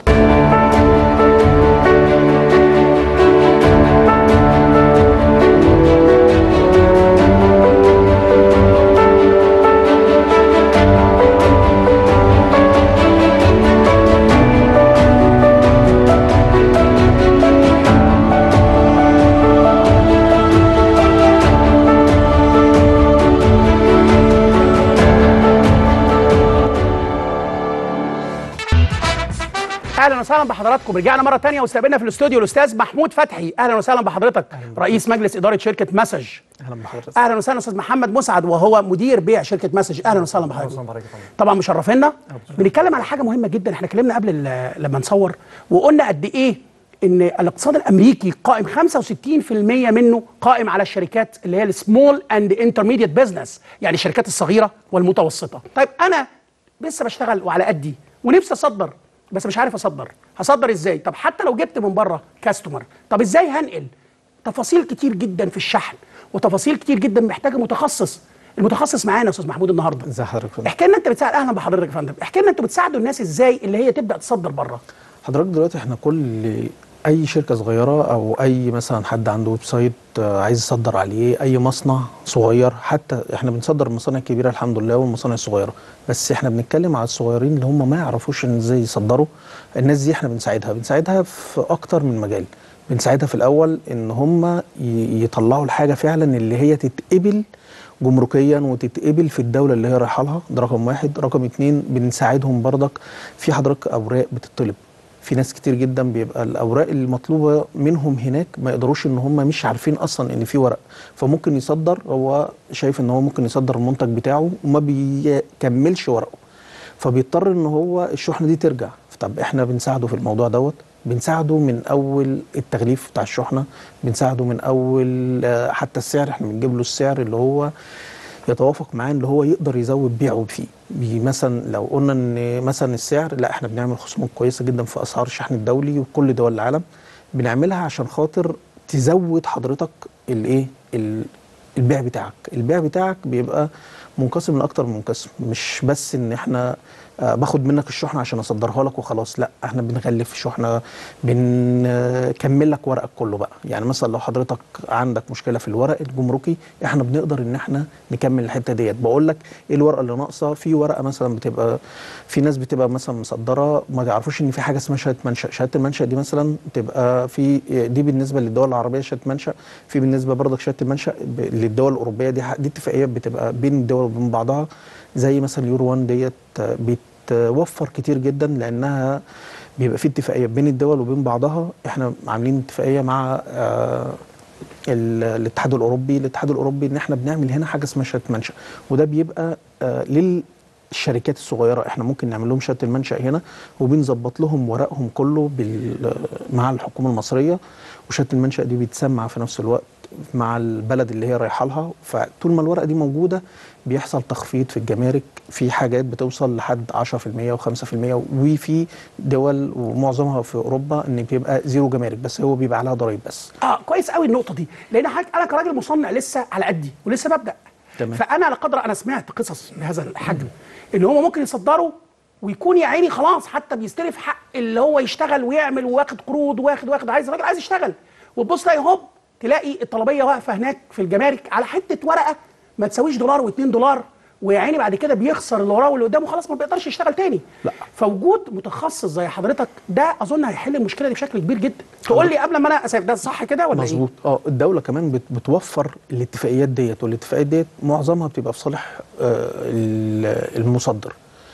اهلا وسهلا بحضراتكم رجعنا مره تانية واستقبلنا في الاستوديو الاستاذ محمود فتحي اهلا وسهلا بحضرتك رئيس مجلس اداره شركه مسج اهلا بحضرتك اهلا وسهلا استاذ محمد مسعد وهو مدير بيع شركه مسج اهلا وسهلا بحضرتك طبعا مشرفينا بنتكلم على حاجه مهمه جدا احنا اتكلمنا قبل ال- لما نصور وقلنا قد ايه ان الاقتصاد الامريكي قائم 65% منه قائم على الشركات اللي هي السمول اند انترميديت بزنس يعني الشركات الصغيره والمتوسطه طيب انا لسه بشتغل وعلى قدي ونفسي اصدر بس مش عارف اصدر هصدر ازاي طب حتى لو جبت من بره كاستمر طب ازاي هنقل تفاصيل كتير جدا في الشحن وتفاصيل كتير جدا محتاجه متخصص المتخصص معانا يا استاذ محمود النهارده ازي حضرتك فندم؟ احكي لنا انت بتساعد اهلا بحضرتك يا فندم احكي لنا انتوا بتساعدوا الناس ازاي اللي هي تبدا تصدر بره حضرتك دلوقتي احنا كل اي شركه صغيره او اي مثلا حد عنده ويب سايت آه، عايز يصدر عليه اي مصنع صغير حتى احنا بنصدر المصانع الكبيره الحمد لله والمصانع الصغيره بس احنا بنتكلم على الصغيرين اللي هم ما يعرفوش ان ازاي يصدروا الناس دي احنا بنساعدها بنساعدها في اكتر من مجال بنساعدها في الاول ان هم ي- يطلعوا الحاجه فعلا اللي هي تتقبل جمركيا وتتقبل في الدوله اللي هي رايحه لها ده رقم واحد رقم اتنين بنساعدهم برضك في حضرتك اوراق بتطلب في ناس كتير جدا بيبقى الاوراق المطلوبه منهم هناك ما يقدروش ان هم مش عارفين اصلا ان في ورق فممكن يصدر هو شايف ان هو ممكن يصدر المنتج بتاعه وما بيكملش ورقه فبيضطر ان هو الشحنه دي ترجع طب احنا بنساعده في الموضوع دوت بنساعده من اول التغليف بتاع الشحنه بنساعده من اول آه، حتى السعر احنا بنجيب له السعر اللي هو يتوافق معاه اللي هو يقدر يزود بيعه فيه بي- مثلا لو قلنا ان مثلا السعر لا احنا بنعمل خصومات كويسه جدا في اسعار الشحن الدولي وكل دول العالم بنعملها عشان خاطر تزود حضرتك الايه ال- البيع بتاعك البيع بتاعك بيبقى منقسم لاكتر من قسم مش بس ان احنا آه، باخد منك الشحنه عشان اصدرها لك وخلاص لا احنا بنغلف الشحنه بنكمل لك ورقك كله بقى يعني مثلا لو حضرتك عندك مشكله في الورق الجمركي احنا بنقدر ان احنا نكمل الحته ديت بقول لك ايه الورقه اللي ناقصه في ورقه مثلا بتبقى في ناس بتبقى مثلا مصدره ما يعرفوش ان في حاجه اسمها شهاده منشا شهاده المنشا دي مثلا بتبقى في دي بالنسبه للدول العربيه شهاده منشا في بالنسبه برضك شهاده المنشا ب- للدول الاوروبيه دي ح- دي اتفاقيه بتبقى بين الدول وبين بعضها زي مثلا اليورو 1 ديت آه، بتوفر كتير جدا لانها بيبقى في اتفاقيه بين الدول وبين بعضها احنا عاملين اتفاقيه مع آه، ال- الاتحاد الاوروبي الاتحاد الاوروبي ان احنا بنعمل هنا حاجه اسمها شهاده منشا وده بيبقى آه، للشركات الصغيره احنا ممكن نعمل لهم شهاده المنشا هنا وبنظبط لهم ورقهم كله بال مع الحكومه المصريه وشهاده المنشا دي بتسمع في نفس الوقت مع البلد اللي هي رايحه لها فطول ما الورقه دي موجوده بيحصل تخفيض في الجمارك في حاجات بتوصل لحد 10% و5% وفي دول ومعظمها في اوروبا ان بيبقى زيرو جمارك بس هو بيبقى عليها ضرايب بس اه كويس قوي النقطه دي لان حضرتك انا كراجل مصنع لسه على قدي ولسه ببدا تمام. فانا على قدر انا سمعت قصص بهذا الحجم ان هم ممكن يصدروا ويكون يا عيني خلاص حتى بيستلف حق اللي هو يشتغل ويعمل واخد قروض واخد واخد عايز راجل عايز يشتغل وتبص تلاقي هوب تلاقي الطلبيه واقفه هناك في الجمارك على حته ورقه ما تساويش دولار و2 دولار ويا عيني بعد كده بيخسر اللي وراه واللي قدامه خلاص ما بيقدرش يشتغل تاني لا. فوجود متخصص زي حضرتك ده اظن هيحل المشكله دي بشكل كبير جدا تقول لي قبل ما انا اسف ده صح كده ولا مظبوط اه الدوله كمان بت- بتوفر الاتفاقيات ديت والاتفاقيات ديت معظمها بتبقى في صالح آه، ال- المصدر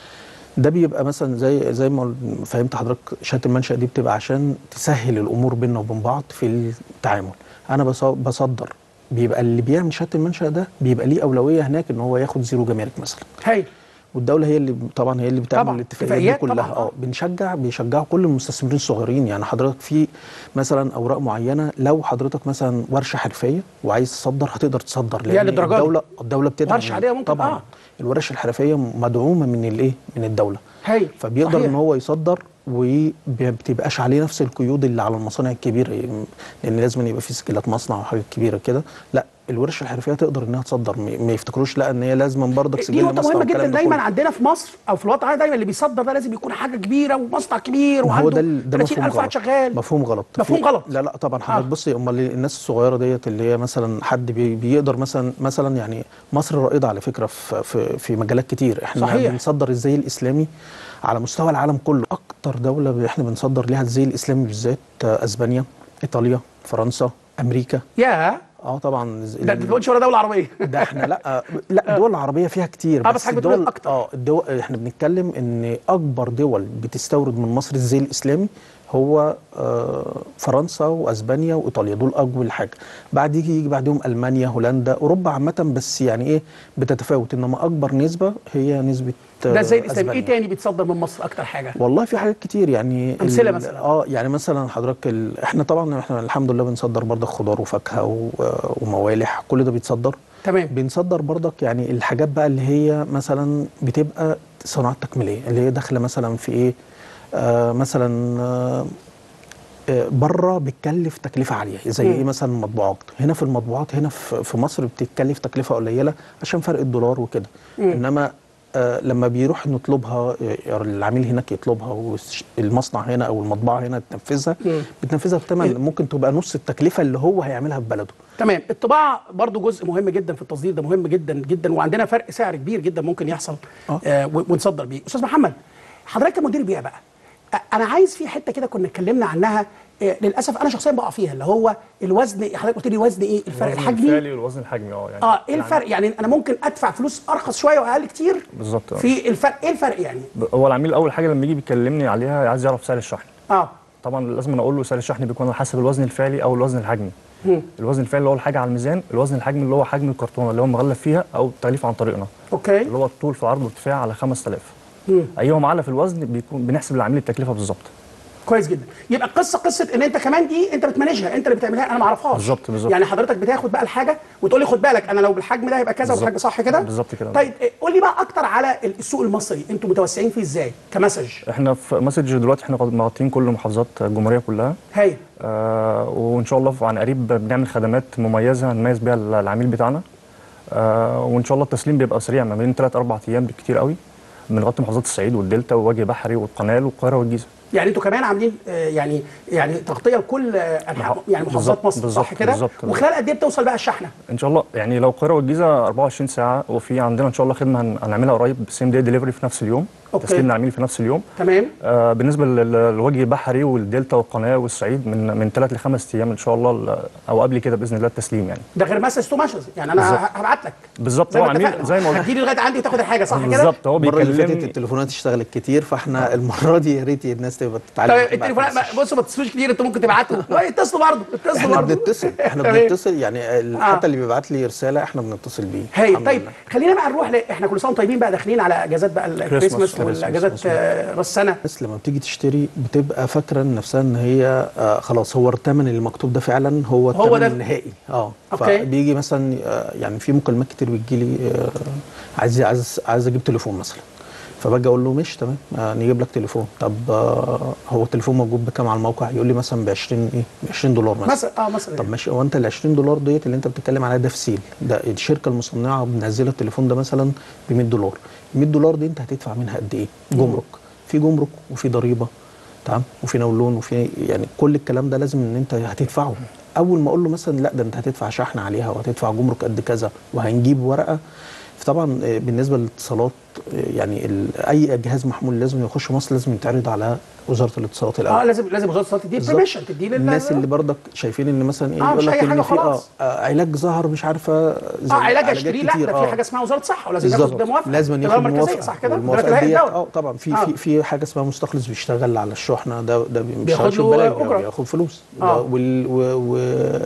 ده بيبقى مثلا زي زي ما فهمت حضرتك شهاده المنشا دي بتبقى عشان تسهل الامور بيننا وبين بعض في التعامل انا بص- بصدر بيبقى اللي بيعمل شهاده المنشا ده بيبقى ليه اولويه هناك ان هو ياخد زيرو جمارك مثلا ايه هاي والدوله هي اللي طبعا هي اللي بتعمل طبعاً، الاتفاقيات دي اتفاقيات كلها طبعاً. اه بنشجع بيشجعوا كل المستثمرين الصغيرين يعني حضرتك في مثلا اوراق معينه لو حضرتك مثلا ورشه حرفيه وعايز تصدر هتقدر تصدر يا للدرجة دي؟ الدوله الدوله بتدعم ورشة عادية ممكن، طبعا آه. الورش الحرفيه مدعومه من الايه من الدوله هاي فبيقدر صحيح. ان هو يصدر وبتبقاش عليه نفس القيود اللي على المصانع الكبيره لان لازم يبقى في سجلات مصنع وحاجات كبيره كده لا الورشه الحرفيه تقدر انها تصدر ما ما يفتكروش لا ان هي لازم برضك دي سجل نقطة مصنع مهمة والكلام جدا ده دايما كله. عندنا في مصر او في الوطن العربي دايما اللي بيصدر ده لازم يكون حاجة كبيرة ومصنع كبير ما هو وعنده ده ال- ده مفهوم 30000 واحد غلط شغال مفهوم غلط مفهوم في- غلط. لا لا طبعا حضرتك آه. بصي امال الناس الصغيره ديت اللي هي مثلا حد بي بيقدر مثلا مثلا يعني مصر رائده على فكره في في, في مجالات كتير احنا صحيح. بنصدر الزي الاسلامي على مستوى العالم كله اكتر دوله ب- احنا بنصدر ليها الزي الاسلامي بالذات آه، اسبانيا ايطاليا فرنسا امريكا يا اه طبعا ز- ده ما تقولش ولا دولة عربية ده احنا لا لا الدول العربيه فيها كتير آه، بس حضرتك بتقول الدول الأكتر. اه الدول احنا بنتكلم ان اكبر دول بتستورد من مصر الزي الاسلامي هو آه فرنسا واسبانيا وايطاليا دول اول حاجه بعد يجي يجي بعدهم المانيا هولندا اوروبا عامه بس يعني ايه بتتفاوت انما اكبر نسبه هي نسبه آه، ده زي الاسلام أسبانيا. ايه تاني بيتصدر من مصر اكتر حاجة والله في حاجات كتير يعني أمثلة ال- مثلا. اه يعني مثلا حضرتك ال... احنا طبعا احنا الحمد لله بنصدر برضك خضار وفاكهه و... وموالح كل ده بيتصدر تمام بنصدر برضك يعني الحاجات بقى اللي هي مثلا بتبقى صناعات تكميليه اللي هي داخله مثلا في ايه آه مثلا آه آه، بره بتكلف تكلفه عاليه زي مم. ايه مثلا المطبوعات هنا في المطبوعات هنا في في مصر بتتكلف تكلفه قليله عشان فرق الدولار وكده مم. انما آه لما بيروح نطلبها آه، العميل هناك يطلبها والمصنع هنا او المطبعه هنا تنفذها بتنفذها بثمن ممكن تبقى نص التكلفه اللي هو هيعملها في بلده تمام الطباعه برضو جزء مهم جدا في التصدير ده مهم جدا جدا وعندنا فرق سعر كبير جدا ممكن يحصل آه. آه و- ونصدر بيه استاذ محمد حضرتك كمدير بيع بقى آه، انا عايز في حته كده كنا اتكلمنا عنها آه للاسف انا شخصيا بقع فيها اللي هو الوزن حضرتك قلت لي وزن ايه الفرق الوزن الحجمي الفعلي والوزن الحجمي اه يعني اه ايه الفرق يعني انا ممكن ادفع فلوس ارخص شويه واقل كتير بالظبط آه. في الفرق ايه الفرق يعني هو العميل اول حاجه لما يجي بيكلمني عليها عايز يعرف سعر الشحن اه طبعا لازم أنا اقول له سعر الشحن بيكون على حسب الوزن الفعلي او الوزن الحجمي الوزن الفعلي اللي هو الحاجه على الميزان الوزن الحجمي اللي هو حجم الكرتونه اللي هو مغلف فيها او التغليف عن طريقنا اوكي اللي هو الطول في العرض والارتفاع على 5000 ايهم اعلى في الوزن بيكون بنحسب للعميل التكلفه بالظبط كويس جدا يبقى القصه قصه ان انت كمان دي انت بتمانجها انت اللي بتعملها انا ما اعرفهاش بالظبط، بالظبط. يعني حضرتك بتاخد بقى الحاجه وتقول لي خد بالك انا لو بالحجم ده هيبقى كذا بالظبط. والحجم صح كده بالظبط كده. طيب إيه، قول لي بقى اكتر على السوق المصري انتوا متوسعين فيه ازاي كمسج احنا في مسج دلوقتي احنا مغطيين كل محافظات الجمهوريه كلها هاي آه وان شاء الله عن قريب بنعمل خدمات مميزه نميز بيها العميل بتاعنا آه وان شاء الله التسليم بيبقى سريع ما بين 3 4 ايام بالكتير قوي بنغطي محافظات الصعيد والدلتا ووجه بحري والقناه والقاهره والجيزه يعني انتوا كمان عاملين آه، يعني يعني تغطيه لكل آه، أنحاء- مح- يعني محافظات بالظبط- مصر صح بالظبط- كده بالظبط. وخلال قد ايه بتوصل بقى الشحنه ان شاء الله يعني لو القاهره والجيزه 24 ساعه وفي عندنا ان شاء الله خدمه هن- هنعملها قريب سيم داي ديليفري في نفس اليوم أوكي. تسليم العميل في نفس اليوم تمام آه بالنسبه لل- للوجه البحري والدلتا والقناه والصعيد من من ثلاث لخمس ايام ان شاء الله ال- او قبل كده باذن الله التسليم يعني ده غير مسج تو مسج يعني انا بالظبط. ه- هبعت لك بالظبط زي هو ما عميل اتفقنا زي ما قلت هتجيلي لغايه عندي وتاخد الحاجه صح كده بالظبط هو المره اللي فاتت بيكلمني التليفونات اشتغلت كتير فاحنا المره دي يا ريت الناس تبقى تتعلم طيب تبعت التليفونات مسج. ما- بصوا ما تتصلوش كتير انتوا ممكن تبعتوا لا، اتصلوا برضه اتصلوا احنا برضه بنتصل احنا تمام. بنتصل يعني ال- آه. حتى اللي بيبعت لي رساله احنا بنتصل بيه هاي الحمد طيب لله. خلينا بقى نروح ل... احنا كل سنه وانتم طيبين بقى داخلين على اجازات بقى الكريسماس كريسماس، والاجازات مظبوط. آه، راس السنه الناس لما بتيجي تشتري بتبقى فاكره إن نفسها ان هي آه خلاص هو الثمن اللي مكتوب ده فعلا هو هو الثمن ده. النهائي اه أوكي. فبيجي مثلا آه يعني في مكالمات كتير بتجي لي آه عايز عايز عايز اجيب تليفون مثلا فباجي اقول له ماشي تمام آه نجيب لك تليفون طب آه هو التليفون موجود بكام على الموقع يقول لي مثلا ب 20 ايه ب 20 دولار مثلا مثلا اه مثلا طب ماشي هو انت ال 20 دولار ديت اللي انت بتتكلم عليها ده في سيل ده الشركه المصنعه منزله التليفون ده مثلا ب 100 دولار 100 دولار دي انت هتدفع منها قد ايه؟ جمرك في جمرك وفي ضريبه تمام وفي نولون وفي يعني كل الكلام ده لازم ان انت هتدفعه اول ما اقول له مثلا لا ده انت هتدفع شحن عليها وهتدفع جمرك قد كذا وهنجيب ورقه فطبعا آه، بالنسبه للاتصالات آه، يعني ال- اي جهاز محمول لازم يخش مصر لازم يتعرض على وزاره الاتصالات الاول اه لازم لازم وزاره الاتصالات تدي بالظبط. بريميشن تدي لل- الناس اللي برضك شايفين ان مثلا ايه آه، مش يقول أي لك حاجة ان في اه خلاص. آه، علاج ظهر مش عارفه اه زي علاج علاجات اشتريه لا كتير، ده آه. في حاجه اسمها وزاره صحه ولازم ياخد بالظبط موافقه لازم الإدارة ياخد المركزية، موافقه صح كده والموافقه دلوقتي ديت الهيئة اه طبعا في آه. في في حاجه اسمها مستخلص بيشتغل على الشحنه ده ده بياخد بيشتغلش له ببلاش أجرة. بياخد فلوس آه. وال و و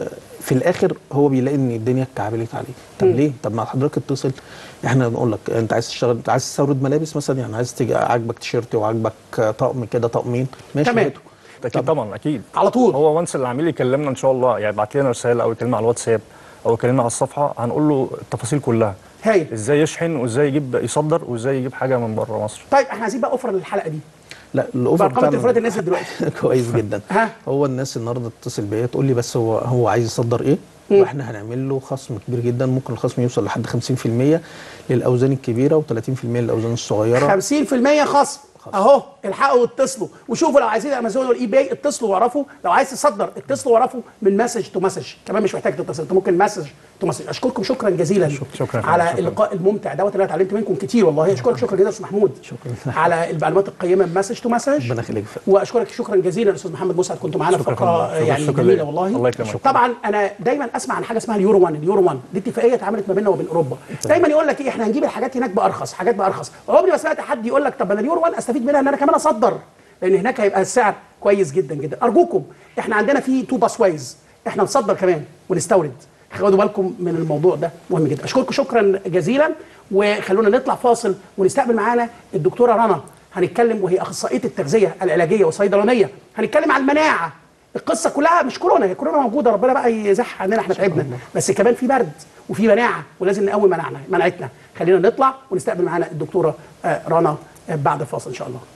في الاخر هو بيلاقي ان الدنيا اتكعبلت عليه طب ليه طب ما حضرتك اتصل احنا بنقول لك انت عايز تشتغل انت عايز تستورد ملابس مثلا يعني عايز تيجي عاجبك تيشيرت وعاجبك طقم كده طقمين ماشي تمام. هاته. اكيد طبعا اكيد على طول هو وانس العميل يكلمنا ان شاء الله يعني يبعت لنا رساله او يكلمنا على الواتساب او يكلمنا على الصفحه هنقول له التفاصيل كلها هايل ازاي يشحن وازاي يجيب يصدر وازاي يجيب حاجه من بره مصر طيب احنا عايزين بقى اوفر للحلقه دي لا الاوفر بارقام التليفونات اللي نزلت دلوقتي كويس جدا ها؟ هو الناس النهارده تتصل بيا تقول لي بس هو هو عايز يصدر ايه واحنا هنعمل له خصم كبير جدا ممكن الخصم يوصل لحد 50% للاوزان الكبيره و30% للاوزان الصغيره 50% خصم اهو الحقوا واتصلوا وشوفوا لو عايزين امازون والاي باي اتصلوا واعرفوا لو عايز تصدر اتصلوا واعرفوا من مسج تو مسج كمان مش محتاج تتصل انت ممكن مسج تو مسج اشكركم شكرا جزيلا شكراً. على شكراً. اللقاء الممتع دوت اللي انا اتعلمت منكم كتير والله اشكرك شكرا جزيلا استاذ محمود شكراً. على المعلومات القيمه من مسج تو مسج ربنا يخليك واشكرك شكرا جزيلا استاذ محمد مسعد كنت معانا في شكراً فقره فندم. شكراً- يعني شكراً جميله ليا. والله الله يكرمك. طبعا انا دايما اسمع عن حاجه اسمها اليورو 1 اليورو 1 دي اتفاقيه اتعملت ما بيننا وبين اوروبا دايما يقول لك ايه احنا هنجيب الحاجات هناك بارخص حاجات بارخص عمري ما سمعت حد يقول لك طب انا اليورو 1 استفيد منها ان انا كمان اصدر لان هناك هيبقى السعر كويس جدا جدا ارجوكم احنا عندنا في تو باس وايز احنا نصدر كمان ونستورد خدوا بالكم من الموضوع ده مهم جدا اشكركم شكرا جزيلا وخلونا نطلع فاصل ونستقبل معانا الدكتوره رنا هنتكلم وهي اخصائيه التغذيه العلاجيه والصيدلانيه هنتكلم عن المناعه القصه كلها مش كورونا هي كورونا موجوده ربنا بقى يزح عننا احنا تعبنا بس كمان في برد وفي مناعه ولازم نقوي مناعنا مناعتنا خلينا نطلع ونستقبل معانا الدكتوره آه، رنا آه، بعد الفاصل ان شاء الله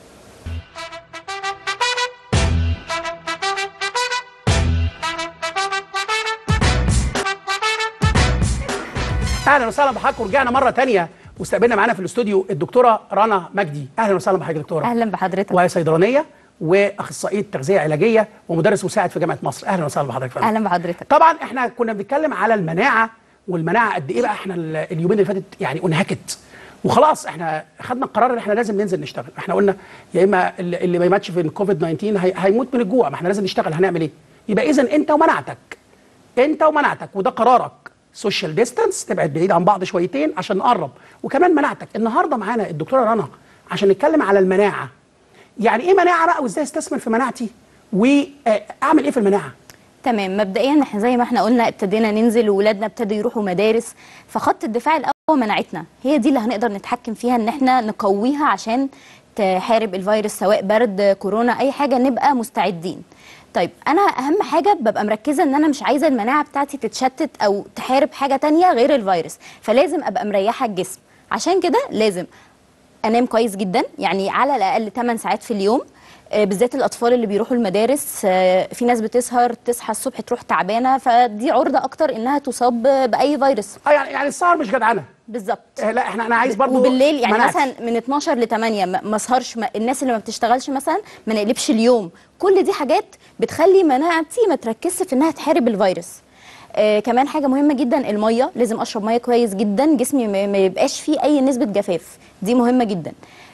اهلا وسهلا بحضراتكم رجعنا مره تانية واستقبلنا معانا في الاستوديو الدكتوره رنا مجدي اهلا وسهلا بحضرتك يا دكتوره اهلا بحضرتك وهي صيدلانيه واخصائيه تغذيه علاجيه ومدرس مساعد في جامعه مصر اهلا وسهلا بحضرتك يا فندم. اهلا بحضرتك طبعا احنا كنا بنتكلم على المناعه والمناعه قد ايه بقى احنا ال- اليومين اللي فاتت يعني انهكت وخلاص احنا خدنا القرار ان احنا لازم ننزل نشتغل احنا قلنا يا اما اللي اللي ما يماتش في الكوفيد 19 هي هيموت من الجوع ما احنا لازم نشتغل هنعمل ايه يبقى اذا انت ومناعتك انت ومناعتك وده قرارك سوشيال ديستانس تبعد بعيد عن بعض شويتين عشان نقرب وكمان مناعتك النهارده معانا الدكتوره رنا عشان نتكلم على المناعه يعني ايه مناعه بقى وازاي استثمر في مناعتي واعمل ايه في المناعه تمام مبدئيا احنا زي ما احنا قلنا ابتدينا ننزل وولادنا ابتدوا يروحوا مدارس فخط الدفاع الاول هو مناعتنا هي دي اللي هنقدر نتحكم فيها ان احنا نقويها عشان تحارب الفيروس سواء برد كورونا اي حاجه نبقى مستعدين طيب انا اهم حاجه ببقى مركزه ان انا مش عايزه المناعه بتاعتي تتشتت او تحارب حاجه تانية غير الفيروس فلازم ابقى مريحه الجسم عشان كده لازم انام كويس جدا يعني على الاقل 8 ساعات في اليوم آه، بالذات الاطفال اللي بيروحوا المدارس آه، في ناس بتسهر تصحى الصبح تروح تعبانه فدي عرضه اكتر انها تصاب باي فيروس اه يعني يعني السهر مش جدعنه بالظبط آه، لا احنا انا عايز برضو وبالليل يعني مناعتي. مثلا من 12 ل 8 ما ما اسهرش ما- الناس اللي ما بتشتغلش مثلا ما نقلبش اليوم كل دي حاجات بتخلي مناعتي ما تركزش في انها تحارب الفيروس آه كمان حاجه مهمه جدا الميه لازم اشرب ميه كويس جدا جسمي ما ما يبقاش فيه اي نسبه جفاف دي مهمه جدا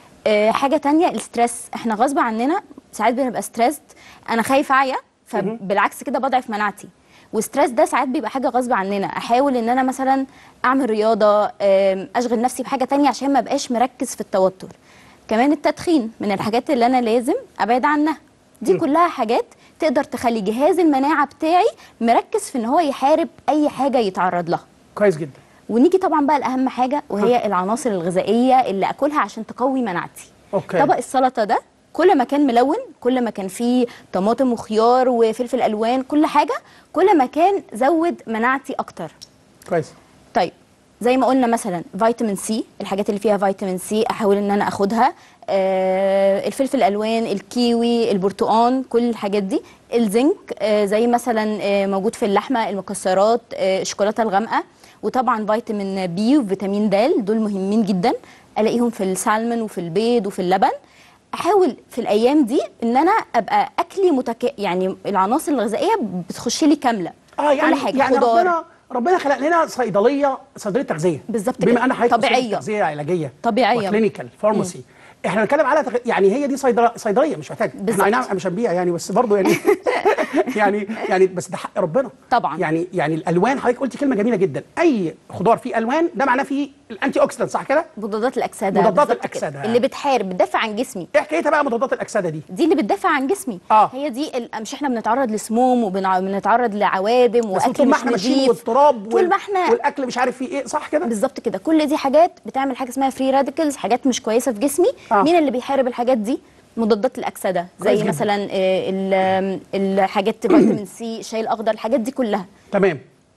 آه حاجه تانية الستريس احنا غصب عننا ساعات بنبقى ستريسد انا خايفه اعيا فبالعكس كده بضعف مناعتي والستريس ده ساعات بيبقى حاجه غصب عننا احاول ان انا مثلا اعمل رياضه آم، اشغل نفسي بحاجه تانية عشان ما بقاش مركز في التوتر كمان التدخين من الحاجات اللي انا لازم ابعد عنها دي كلها حاجات تقدر تخلي جهاز المناعه بتاعي مركز في ان هو يحارب اي حاجه يتعرض لها كويس جدا ونيجي طبعا بقى لاهم حاجه وهي العناصر الغذائيه اللي اكلها عشان تقوي مناعتي أوكي. طبق السلطه ده كل ما كان ملون كل ما كان فيه طماطم وخيار وفلفل الوان كل حاجه كل ما كان زود مناعتي اكتر كويس طيب زي ما قلنا مثلا فيتامين سي الحاجات اللي فيها فيتامين سي احاول ان انا اخدها آه الفلفل الالوان الكيوي البرتقان كل الحاجات دي الزنك آه زي مثلا آه موجود في اللحمه المكسرات آه الشوكولاته الغامقه وطبعا فيتامين بي وفيتامين د دول مهمين جدا الاقيهم في السالمون وفي البيض وفي اللبن احاول في الايام دي ان انا ابقى اكلي متك... يعني العناصر الغذائيه بتخش لي كامله اه يعني كل حاجه يعني خضار ربنا ربنا خلق لنا صيدليه صيدليه تغذيه بالظبط بما كده. ان حضرتك أستاذ طبيعية. تغذيه علاجيه طبيعية. وكلينيكال فارماسي احنا بنتكلم على تغ... يعني هي دي صيدله صيدليه مش محتاج احنا بالظبط. اي نعم مش هنبيع يعني بس برضه يعني يعني يعني بس ده حق ربنا طبعا. يعني يعني الالوان حضرتك قلتي كلمه جميله جدا اي خضار فيه الوان ده معناه فيه الانتي اوكسيدنت صح كده؟ مضادات الاكسده مضادات بالظبط الأكسدة. كده. اللي بتحارب بتدافع عن جسمي ايه حكايتها بقى مضادات الاكسده دي؟ دي اللي بتدافع عن جسمي آه. هي دي ال- مش احنا بنتعرض لسموم وبنتعرض لعوادم بس واكل طول ما مش احنا ماشيين نظيف والتراب طول ما احنا والاكل مش عارف فيه ايه صح كده؟ بالظبط كده كل دي حاجات بتعمل حاجه اسمها فري راديكلز حاجات مش كويسه في جسمي آه. مين اللي بيحارب الحاجات دي مضادات الاكسده كويس زي جدا. مثلا آه، ال- الحاجات فيتامين سي الشاي الاخضر الحاجات دي كلها تمام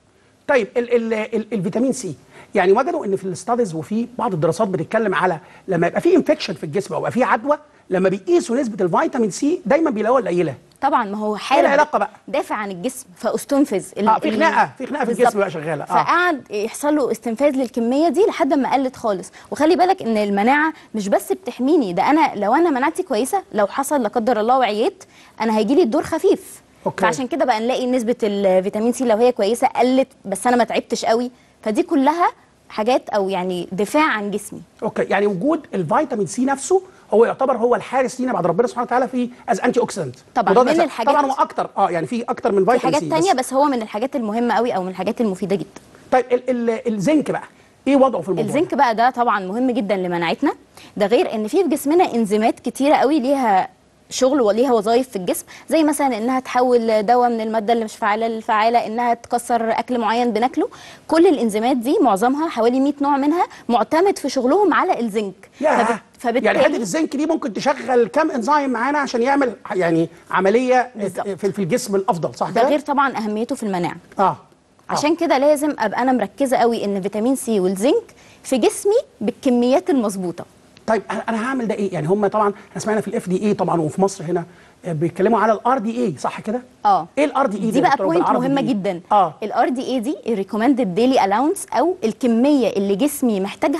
طيب ال ال ال الفيتامين سي يعني وجدوا ان في الاستاديز وفي بعض الدراسات بتتكلم على لما يبقى في انفكشن في الجسم او يبقى في عدوى لما بيقيسوا نسبه الفيتامين سي دايما بيلاقوها قليله طبعا ما هو حارب العلاقة بقى؟ دافع عن الجسم فاستنفذ ال- آه، في ال- خناقة- في خناقة في الجسم بالظبط. بقى شغالة، آه. فقعد يحصل له استنفاذ للكميه دي لحد ما قلت خالص وخلي بالك ان المناعه مش بس بتحميني ده انا لو انا مناعتي كويسه لو حصل لا قدر الله وعيت انا هيجي لي الدور خفيف أوكي. فعشان كده بقى نلاقي نسبه الفيتامين سي لو هي كويسه قلت بس انا ما تعبتش قوي فدي كلها حاجات او يعني دفاع عن جسمي اوكي يعني وجود الفيتامين سي نفسه هو يعتبر هو الحارس لينا بعد ربنا سبحانه وتعالى في از انتي اوكسيدنت طبعاً، مضاد من أكسدة. الحاجات- طبعا هو اكتر اه يعني في اكتر من في فيتامين حاجات سي تانية بس هو من الحاجات المهمه قوي او من الحاجات المفيده جدا طيب ال ال الزنك بقى ايه وضعه في الموضوع الزنك بقى ده طبعا مهم جدا لمناعتنا ده غير ان في في جسمنا انزيمات كتيره قوي ليها شغل وليها وظائف في الجسم زي مثلا انها تحول دواء من الماده اللي مش فعاله للفعاله انها تكسر اكل معين بناكله كل الانزيمات دي معظمها حوالي 100 نوع منها معتمد في شغلهم على الزنك يا فبت- فبالتالي يعني حته الزنك دي ممكن تشغل كام انزيم معانا عشان يعمل يعني عمليه بالظبط. في في الجسم الافضل صح ده كده؟ غير طبعا اهميته في المناعه اه عشان كده لازم ابقى انا مركزه قوي ان فيتامين سي والزنك في جسمي بالكميات المظبوطه طيب انا أنا هعمل ده ايه يعني هم طبعا احنا سمعنا في الاف دي اي طبعا وفي مصر هنا آه، بيتكلموا على الار دي اي صح كده اه ايه الار دي اي دي بقى بوينت مهمه جدا اه الار دي اي دي الريكومندد ديلي الاونس او الكميه اللي جسمي محتاجها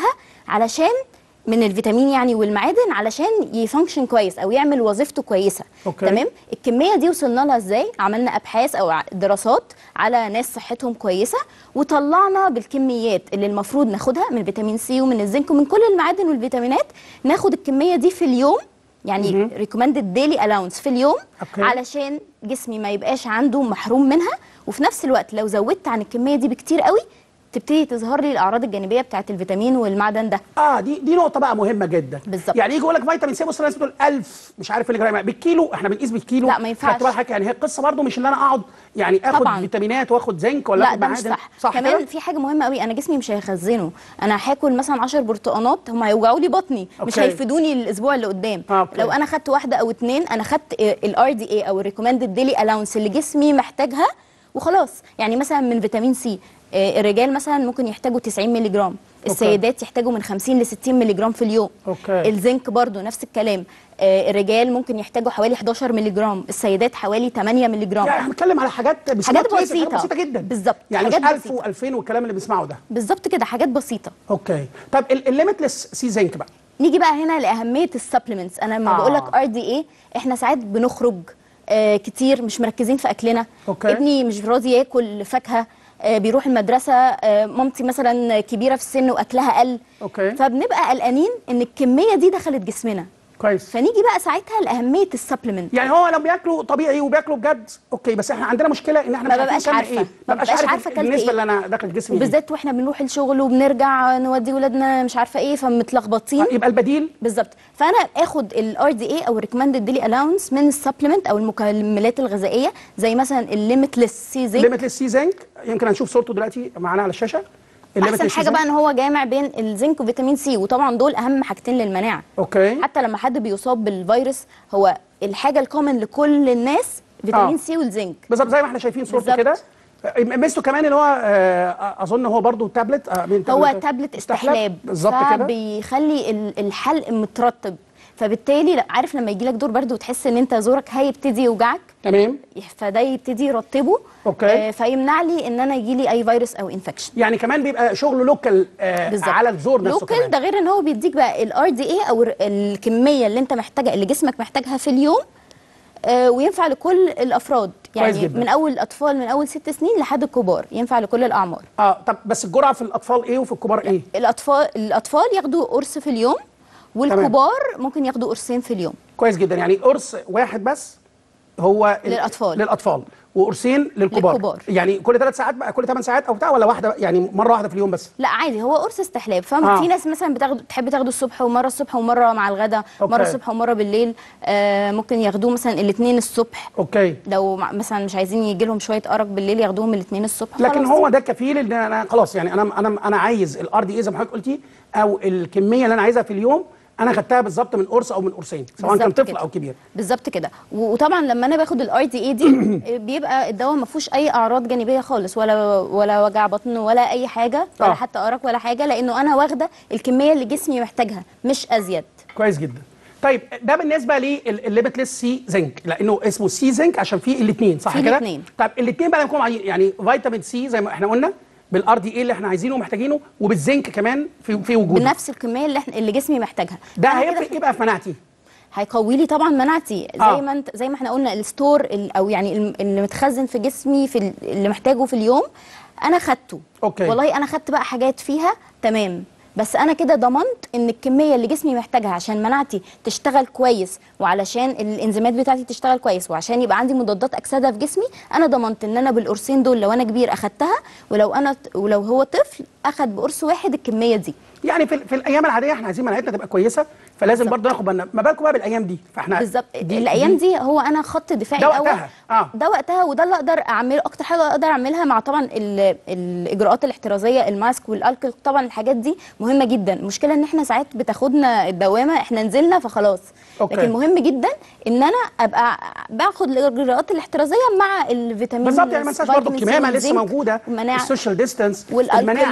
علشان من الفيتامين يعني والمعادن علشان يفانكشن كويس او يعمل وظيفته كويسه أوكي. تمام الكميه دي وصلنا لها ازاي عملنا ابحاث او ع- دراسات على ناس صحتهم كويسه وطلعنا بالكميات اللي المفروض ناخدها من فيتامين سي ومن الزنك ومن كل المعادن والفيتامينات ناخد الكميه دي في اليوم يعني ريكومندد ديلي الاونس في اليوم أوكي. علشان جسمي ما يبقاش عنده محروم منها وفي نفس الوقت لو زودت عن الكميه دي بكتير قوي تبتدي تظهر لي الاعراض الجانبيه بتاعت الفيتامين والمعدن ده اه دي دي نقطه بقى مهمه جدا بالظبط. يعني يجي يقول لك فيتامين سي بص الناس بتقول 1000 مش عارف ملي جرام بالكيلو احنا بنقيس بالكيلو لا، ما ينفعش. خدت بالك يعني هي القصه برضو مش اللي انا اقعد يعني اخد طبعاً. فيتامينات واخد زنك ولا لا اخد ده مش معادن صح, صح كمان كده؟ في حاجه مهمه قوي انا جسمي مش هيخزنه انا هاكل مثلا 10 برتقانات هم هيوجعوا لي بطني مش أوكي. هيفيدوني الاسبوع اللي قدام آه، أوكي. لو انا خدت واحده او اتنين انا خدت الار دي اي او الريكومندد ديلي الاونس اللي جسمي محتاجها وخلاص يعني مثلا من فيتامين سي آه، الرجال مثلا ممكن يحتاجوا 90 مللي جرام السيدات يحتاجوا من 50 ل 60 مللي جرام في اليوم أوكي. الزنك برضو نفس الكلام آه، الرجال ممكن يحتاجوا حوالي 11 مللي جرام السيدات حوالي 8 مللي جرام يعني هنتكلم على حاجات بسمات حاجات كويسة، بسيطة. حاجات بسيطه جدا بالظبط، يعني مش حاجات 1000 بسيطة. و2000 والكلام اللي بنسمعه ده بالظبط كده حاجات بسيطه اوكي طب الليميتلس سي زنك بقى نيجي بقى هنا لاهميه السبلمنتس انا لما آه. آه. بقول لك ار دي اي احنا ساعات بنخرج آه كتير مش مركزين في اكلنا أوكي. ابني مش راضي ياكل فاكهه آه بيروح المدرسه آه مامتي مثلا كبيره في السن واكلها قل أوكي. فبنبقى قلقانين ان الكميه دي دخلت جسمنا كويس فنيجي بقى ساعتها لاهميه السبلمنت يعني هو لو بياكلوا طبيعي وبياكلوا بجد اوكي بس احنا عندنا مشكله ان احنا ما مش عارفين ببقاش نكمل عارفة. ايه ما ببقاش ببقاش عارف عارفة أكلت النسبه إيه. اللي انا داخل جسمي إيه. وبالذات واحنا بنروح الشغل وبنرجع نودي ولادنا مش عارفه ايه فمتلخبطين يبقى البديل بالظبط فانا اخد الار دي اي او الريكومندد ديلي الاونس من السبلمنت او المكملات الغذائيه زي مثلا الليميتلس سي زنك ليميتلس سي زنك يمكن هنشوف صورته دلوقتي معانا على الشاشه احسن Limitless حاجه Zinc. بقى ان هو جامع بين الزنك وفيتامين سي وطبعا دول اهم حاجتين للمناعه اوكي حتى لما حد بيصاب بالفيروس هو الحاجه الكومن لكل الناس فيتامين آه. سي والزنك بالظبط زي ما احنا شايفين صورته بالظبط. كده ميزته كمان اللي هو آه، اظن هو برضو تابلت آه، مين هو تابلت؟ تابلت استحلاب بالظبط كده فبيخلي ال- الحلق مترطب فبالتالي لا- عارف لما يجي لك دور برد وتحس ان انت زورك هيبتدي يوجعك تمام فده يبتدي يرطبه أوكي. آه فيمنع لي ان انا يجي لي اي فيروس او انفكشن يعني كمان بيبقى شغل لوكال آه بالظبط على الزور نفسه لوكال كمان ده غير ان هو بيديك بقى الار دي اي او ال- الكميه اللي انت محتاجها اللي جسمك محتاجها في اليوم آه وينفع لكل الافراد كويس يعني جدا. من اول الاطفال من اول ست سنين لحد الكبار ينفع لكل الاعمار اه طب بس الجرعه في الاطفال ايه وفي الكبار ايه الاطفال الاطفال ياخدوا قرص في اليوم والكبار ممكن ياخدوا قرصين في اليوم كويس جدا يعني قرص واحد بس هو ال- للأطفال. للاطفال وقرصين للكبار للكبار. يعني كل ثلاث ساعات بقى كل ثمان ساعات او بتاع ولا واحده يعني مره واحده في اليوم بس لا عادي هو قرص استحلاب ففي آه. ناس مثلا بتاخد تحب تاخده الصبح ومره الصبح ومره مع الغداء أوكي. مره الصبح ومره بالليل آه ممكن ياخدوه مثلا الاثنين الصبح اوكي لو مع- مثلا مش عايزين يجي لهم شويه ارق بالليل ياخدوهم الاثنين الصبح لكن خلاص. هو ده كفيل ان انا خلاص يعني انا انا انا عايز الار دي اي زي ما حضرتك قلتي او الكميه اللي انا عايزها في اليوم انا خدتها بالظبط من قرص او من قرصين سواء كان بالظبط طفل كده. او كبير بالظبط كده و- وطبعا لما انا باخد الار دي اي دي بيبقى الدواء ما فيهوش اي اعراض جانبيه خالص ولا ولا وجع بطن ولا اي حاجه ولا آه. حتى ارق ولا حاجه لانه انا واخده الكميه اللي جسمي محتاجها مش ازيد كويس جدا طيب ده بالنسبه للليميتلس سي زنك لانه اسمه سي زنك عشان فيه الاثنين صح فيه كده الاتنين. طب الاثنين بقى يكونوا عايزين يعني فيتامين سي زي ما احنا قلنا بالار دي اي اللي احنا عايزينه ومحتاجينه وبالزنك كمان في في وجوده بنفس الكميه اللي احنا اللي جسمي محتاجها ده أنا كده هيفرق ايه بقى في مناعتي هيقوي لي طبعا مناعتي زي آه. ما انت زي ما احنا قلنا الستور ال- او يعني الم- اللي متخزن في جسمي في ال- اللي محتاجه في اليوم انا خدته أوكي. والله انا خدت بقى حاجات فيها تمام بس انا كده ضمنت ان الكميه اللي جسمي محتاجها عشان مناعتي تشتغل كويس وعلشان الانزيمات بتاعتي تشتغل كويس وعشان يبقى عندي مضادات اكسده في جسمي انا ضمنت ان انا بالقرصين دول لو انا كبير اخدتها ولو انا ولو هو طفل اخد بقرص واحد الكميه دي يعني في, في الايام العاديه احنا عايزين مناعتنا تبقى كويسه فلازم بالظبط. برضه ناخد بالنا ما بالكم بقى بالايام دي فاحنا بالظبط الايام دي هو انا خط دفاعي ده الاول وقتها. آه. ده وقتها وده اللي اقدر اعمله اكتر حاجه اقدر اعملها مع طبعا ال- الاجراءات الاحترازيه الماسك والالكل طبعا الحاجات دي مهمه جدا المشكله ان احنا ساعات بتاخدنا الدوامه احنا نزلنا فخلاص أوكي. لكن مهم جدا ان انا ابقى باخد الاجراءات الاحترازيه مع الفيتامين بالظبط يعني ما ننساش برضه فيتامين سي الكمامه لسه والزنك موجوده والمناعه السوشيال ديستانس والألكل المناعه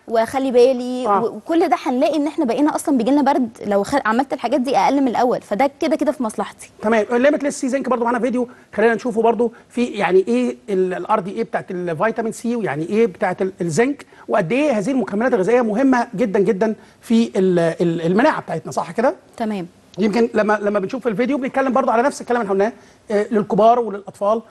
واخلي بالي آه. و- وكل ده هنلاقي ان احنا بقينا اصلا بيجي لنا برد لو خ... عملت الحاجات دي اقل من الاول فده كده كده في مصلحتي تمام الليمتلس سي زنك برضو معانا فيديو خلينا نشوفه برضو في يعني ايه الار دي ايه بتاعت الفيتامين سي ويعني ايه بتاعت ال- الزنك وقد ايه هذه المكملات الغذائيه مهمه جدا جدا في ال- ال- المناعه بتاعتنا صح كده؟ تمام يمكن لما لما بنشوف في الفيديو بنتكلم برضو على نفس الكلام اللي احنا قلناه آه، للكبار وللاطفال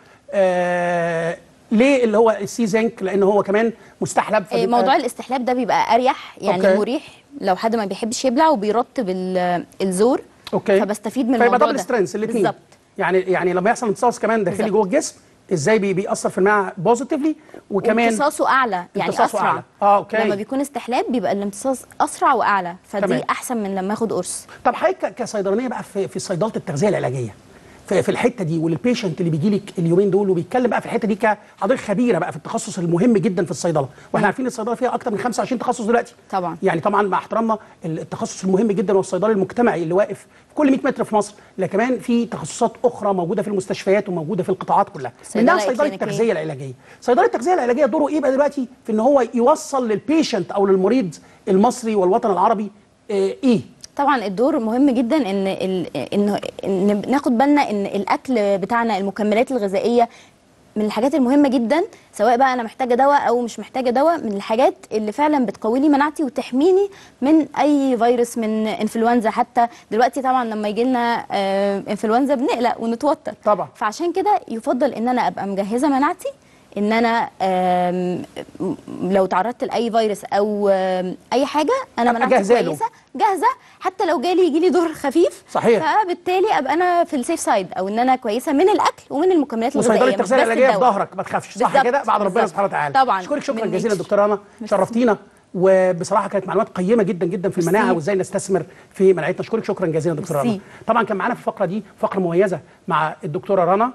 آه ليه اللي هو السي زنك لان هو كمان مستحلب إيه، فبيبقى- موضوع الاستحلاب ده بيبقى اريح يعني أوكي. مريح لو حد ما بيحبش يبلع وبيرطب ال- الزور اوكي فبستفيد من فيبقى الموضوع دبل ده سترينث الاثنين بالظبط يعني يعني لما يحصل امتصاص كمان داخلي بالظبط. جوه الجسم ازاي بي- بيأثر في المناعه بوزيتيفلي وكمان امتصاصه اعلى يعني امتصاصه اسرع أعلى. آه، أوكي. لما بيكون استحلاب بيبقى الامتصاص اسرع واعلى فدي تمام. احسن من لما اخد قرص طب حضرتك ك- كصيدلانيه بقى في في صيدله التغذيه العلاجيه في, في الحته دي وللبيشنت اللي بيجي لك اليومين دول وبيتكلم بقى في الحته دي كحضرتك خبيره بقى في التخصص المهم جدا في الصيدله واحنا عارفين الصيدله فيها اكتر من 25 تخصص دلوقتي طبعا. يعني طبعا مع احترامنا التخصص المهم جدا هو الصيدلي المجتمعي اللي واقف في كل 100 متر في مصر لكن كمان في تخصصات اخرى موجوده في المستشفيات وموجوده في القطاعات كلها صيدلة منها صيدله إكلينيكية. التغذيه العلاجيه صيدله التغذيه العلاجيه دوره ايه بقى دلوقتي في ان هو يوصل للبيشنت او للمريض المصري والوطن العربي آه، ايه طبعا الدور مهم جدا ان ال... ان ان ناخد بالنا ان الاكل بتاعنا المكملات الغذائيه من الحاجات المهمه جدا سواء بقى انا محتاجه دواء او مش محتاجه دواء من الحاجات اللي فعلا بتقوي لي مناعتي وتحميني من اي فيروس من انفلونزا حتى دلوقتي طبعا لما يجي لنا آه، انفلونزا بنقلق ونتوتر طبعا. فعشان كده يفضل ان انا ابقى مجهزه مناعتي ان انا آم، م- لو تعرضت لاي فيروس او آم، اي حاجه انا أبقى مناعتي جاهزة له. كويسه جاهزه حتى لو جالي يجي لي دور خفيف صحيح. فبالتالي ابقى انا في السيف سايد او ان انا كويسه من الاكل ومن المكملات الغذائيه وصيدله مش التغذيه بس العلاجيه في الدواء. ظهرك ما تخافش صح بالظبط، كده بعد ربنا بالظبط. سبحانه وتعالى طبعا اشكرك شكرا من جزيلا nature. دكتوره رنا شرفتينا وبصراحه كانت معلومات قيمه جدا جدا في المناعه ميرسي. وازاي نستثمر في مناعتنا اشكرك شكرا جزيلا دكتوره رنا ميرسي. طبعا كان معانا في الفقره دي فقره مميزه مع الدكتوره رنا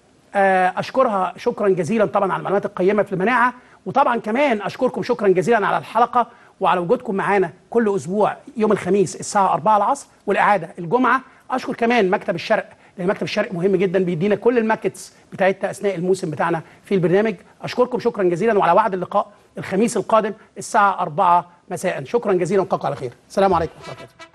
آه، اشكرها شكرا جزيلا طبعا على المعلومات القيمه في المناعه وطبعا كمان اشكركم شكرا جزيلا على الحلقه وعلى وجودكم معانا كل اسبوع يوم الخميس الساعه 4 العصر والاعاده الجمعه اشكر كمان مكتب الشرق لان مكتب الشرق مهم جدا بيدينا كل الماكتس بتاعتنا اثناء الموسم بتاعنا في البرنامج اشكركم شكرا جزيلا وعلى وعد اللقاء الخميس القادم الساعه 4 مساء شكرا جزيلا ونلقاكم على خير السلام عليكم ورحمه الله وبركاته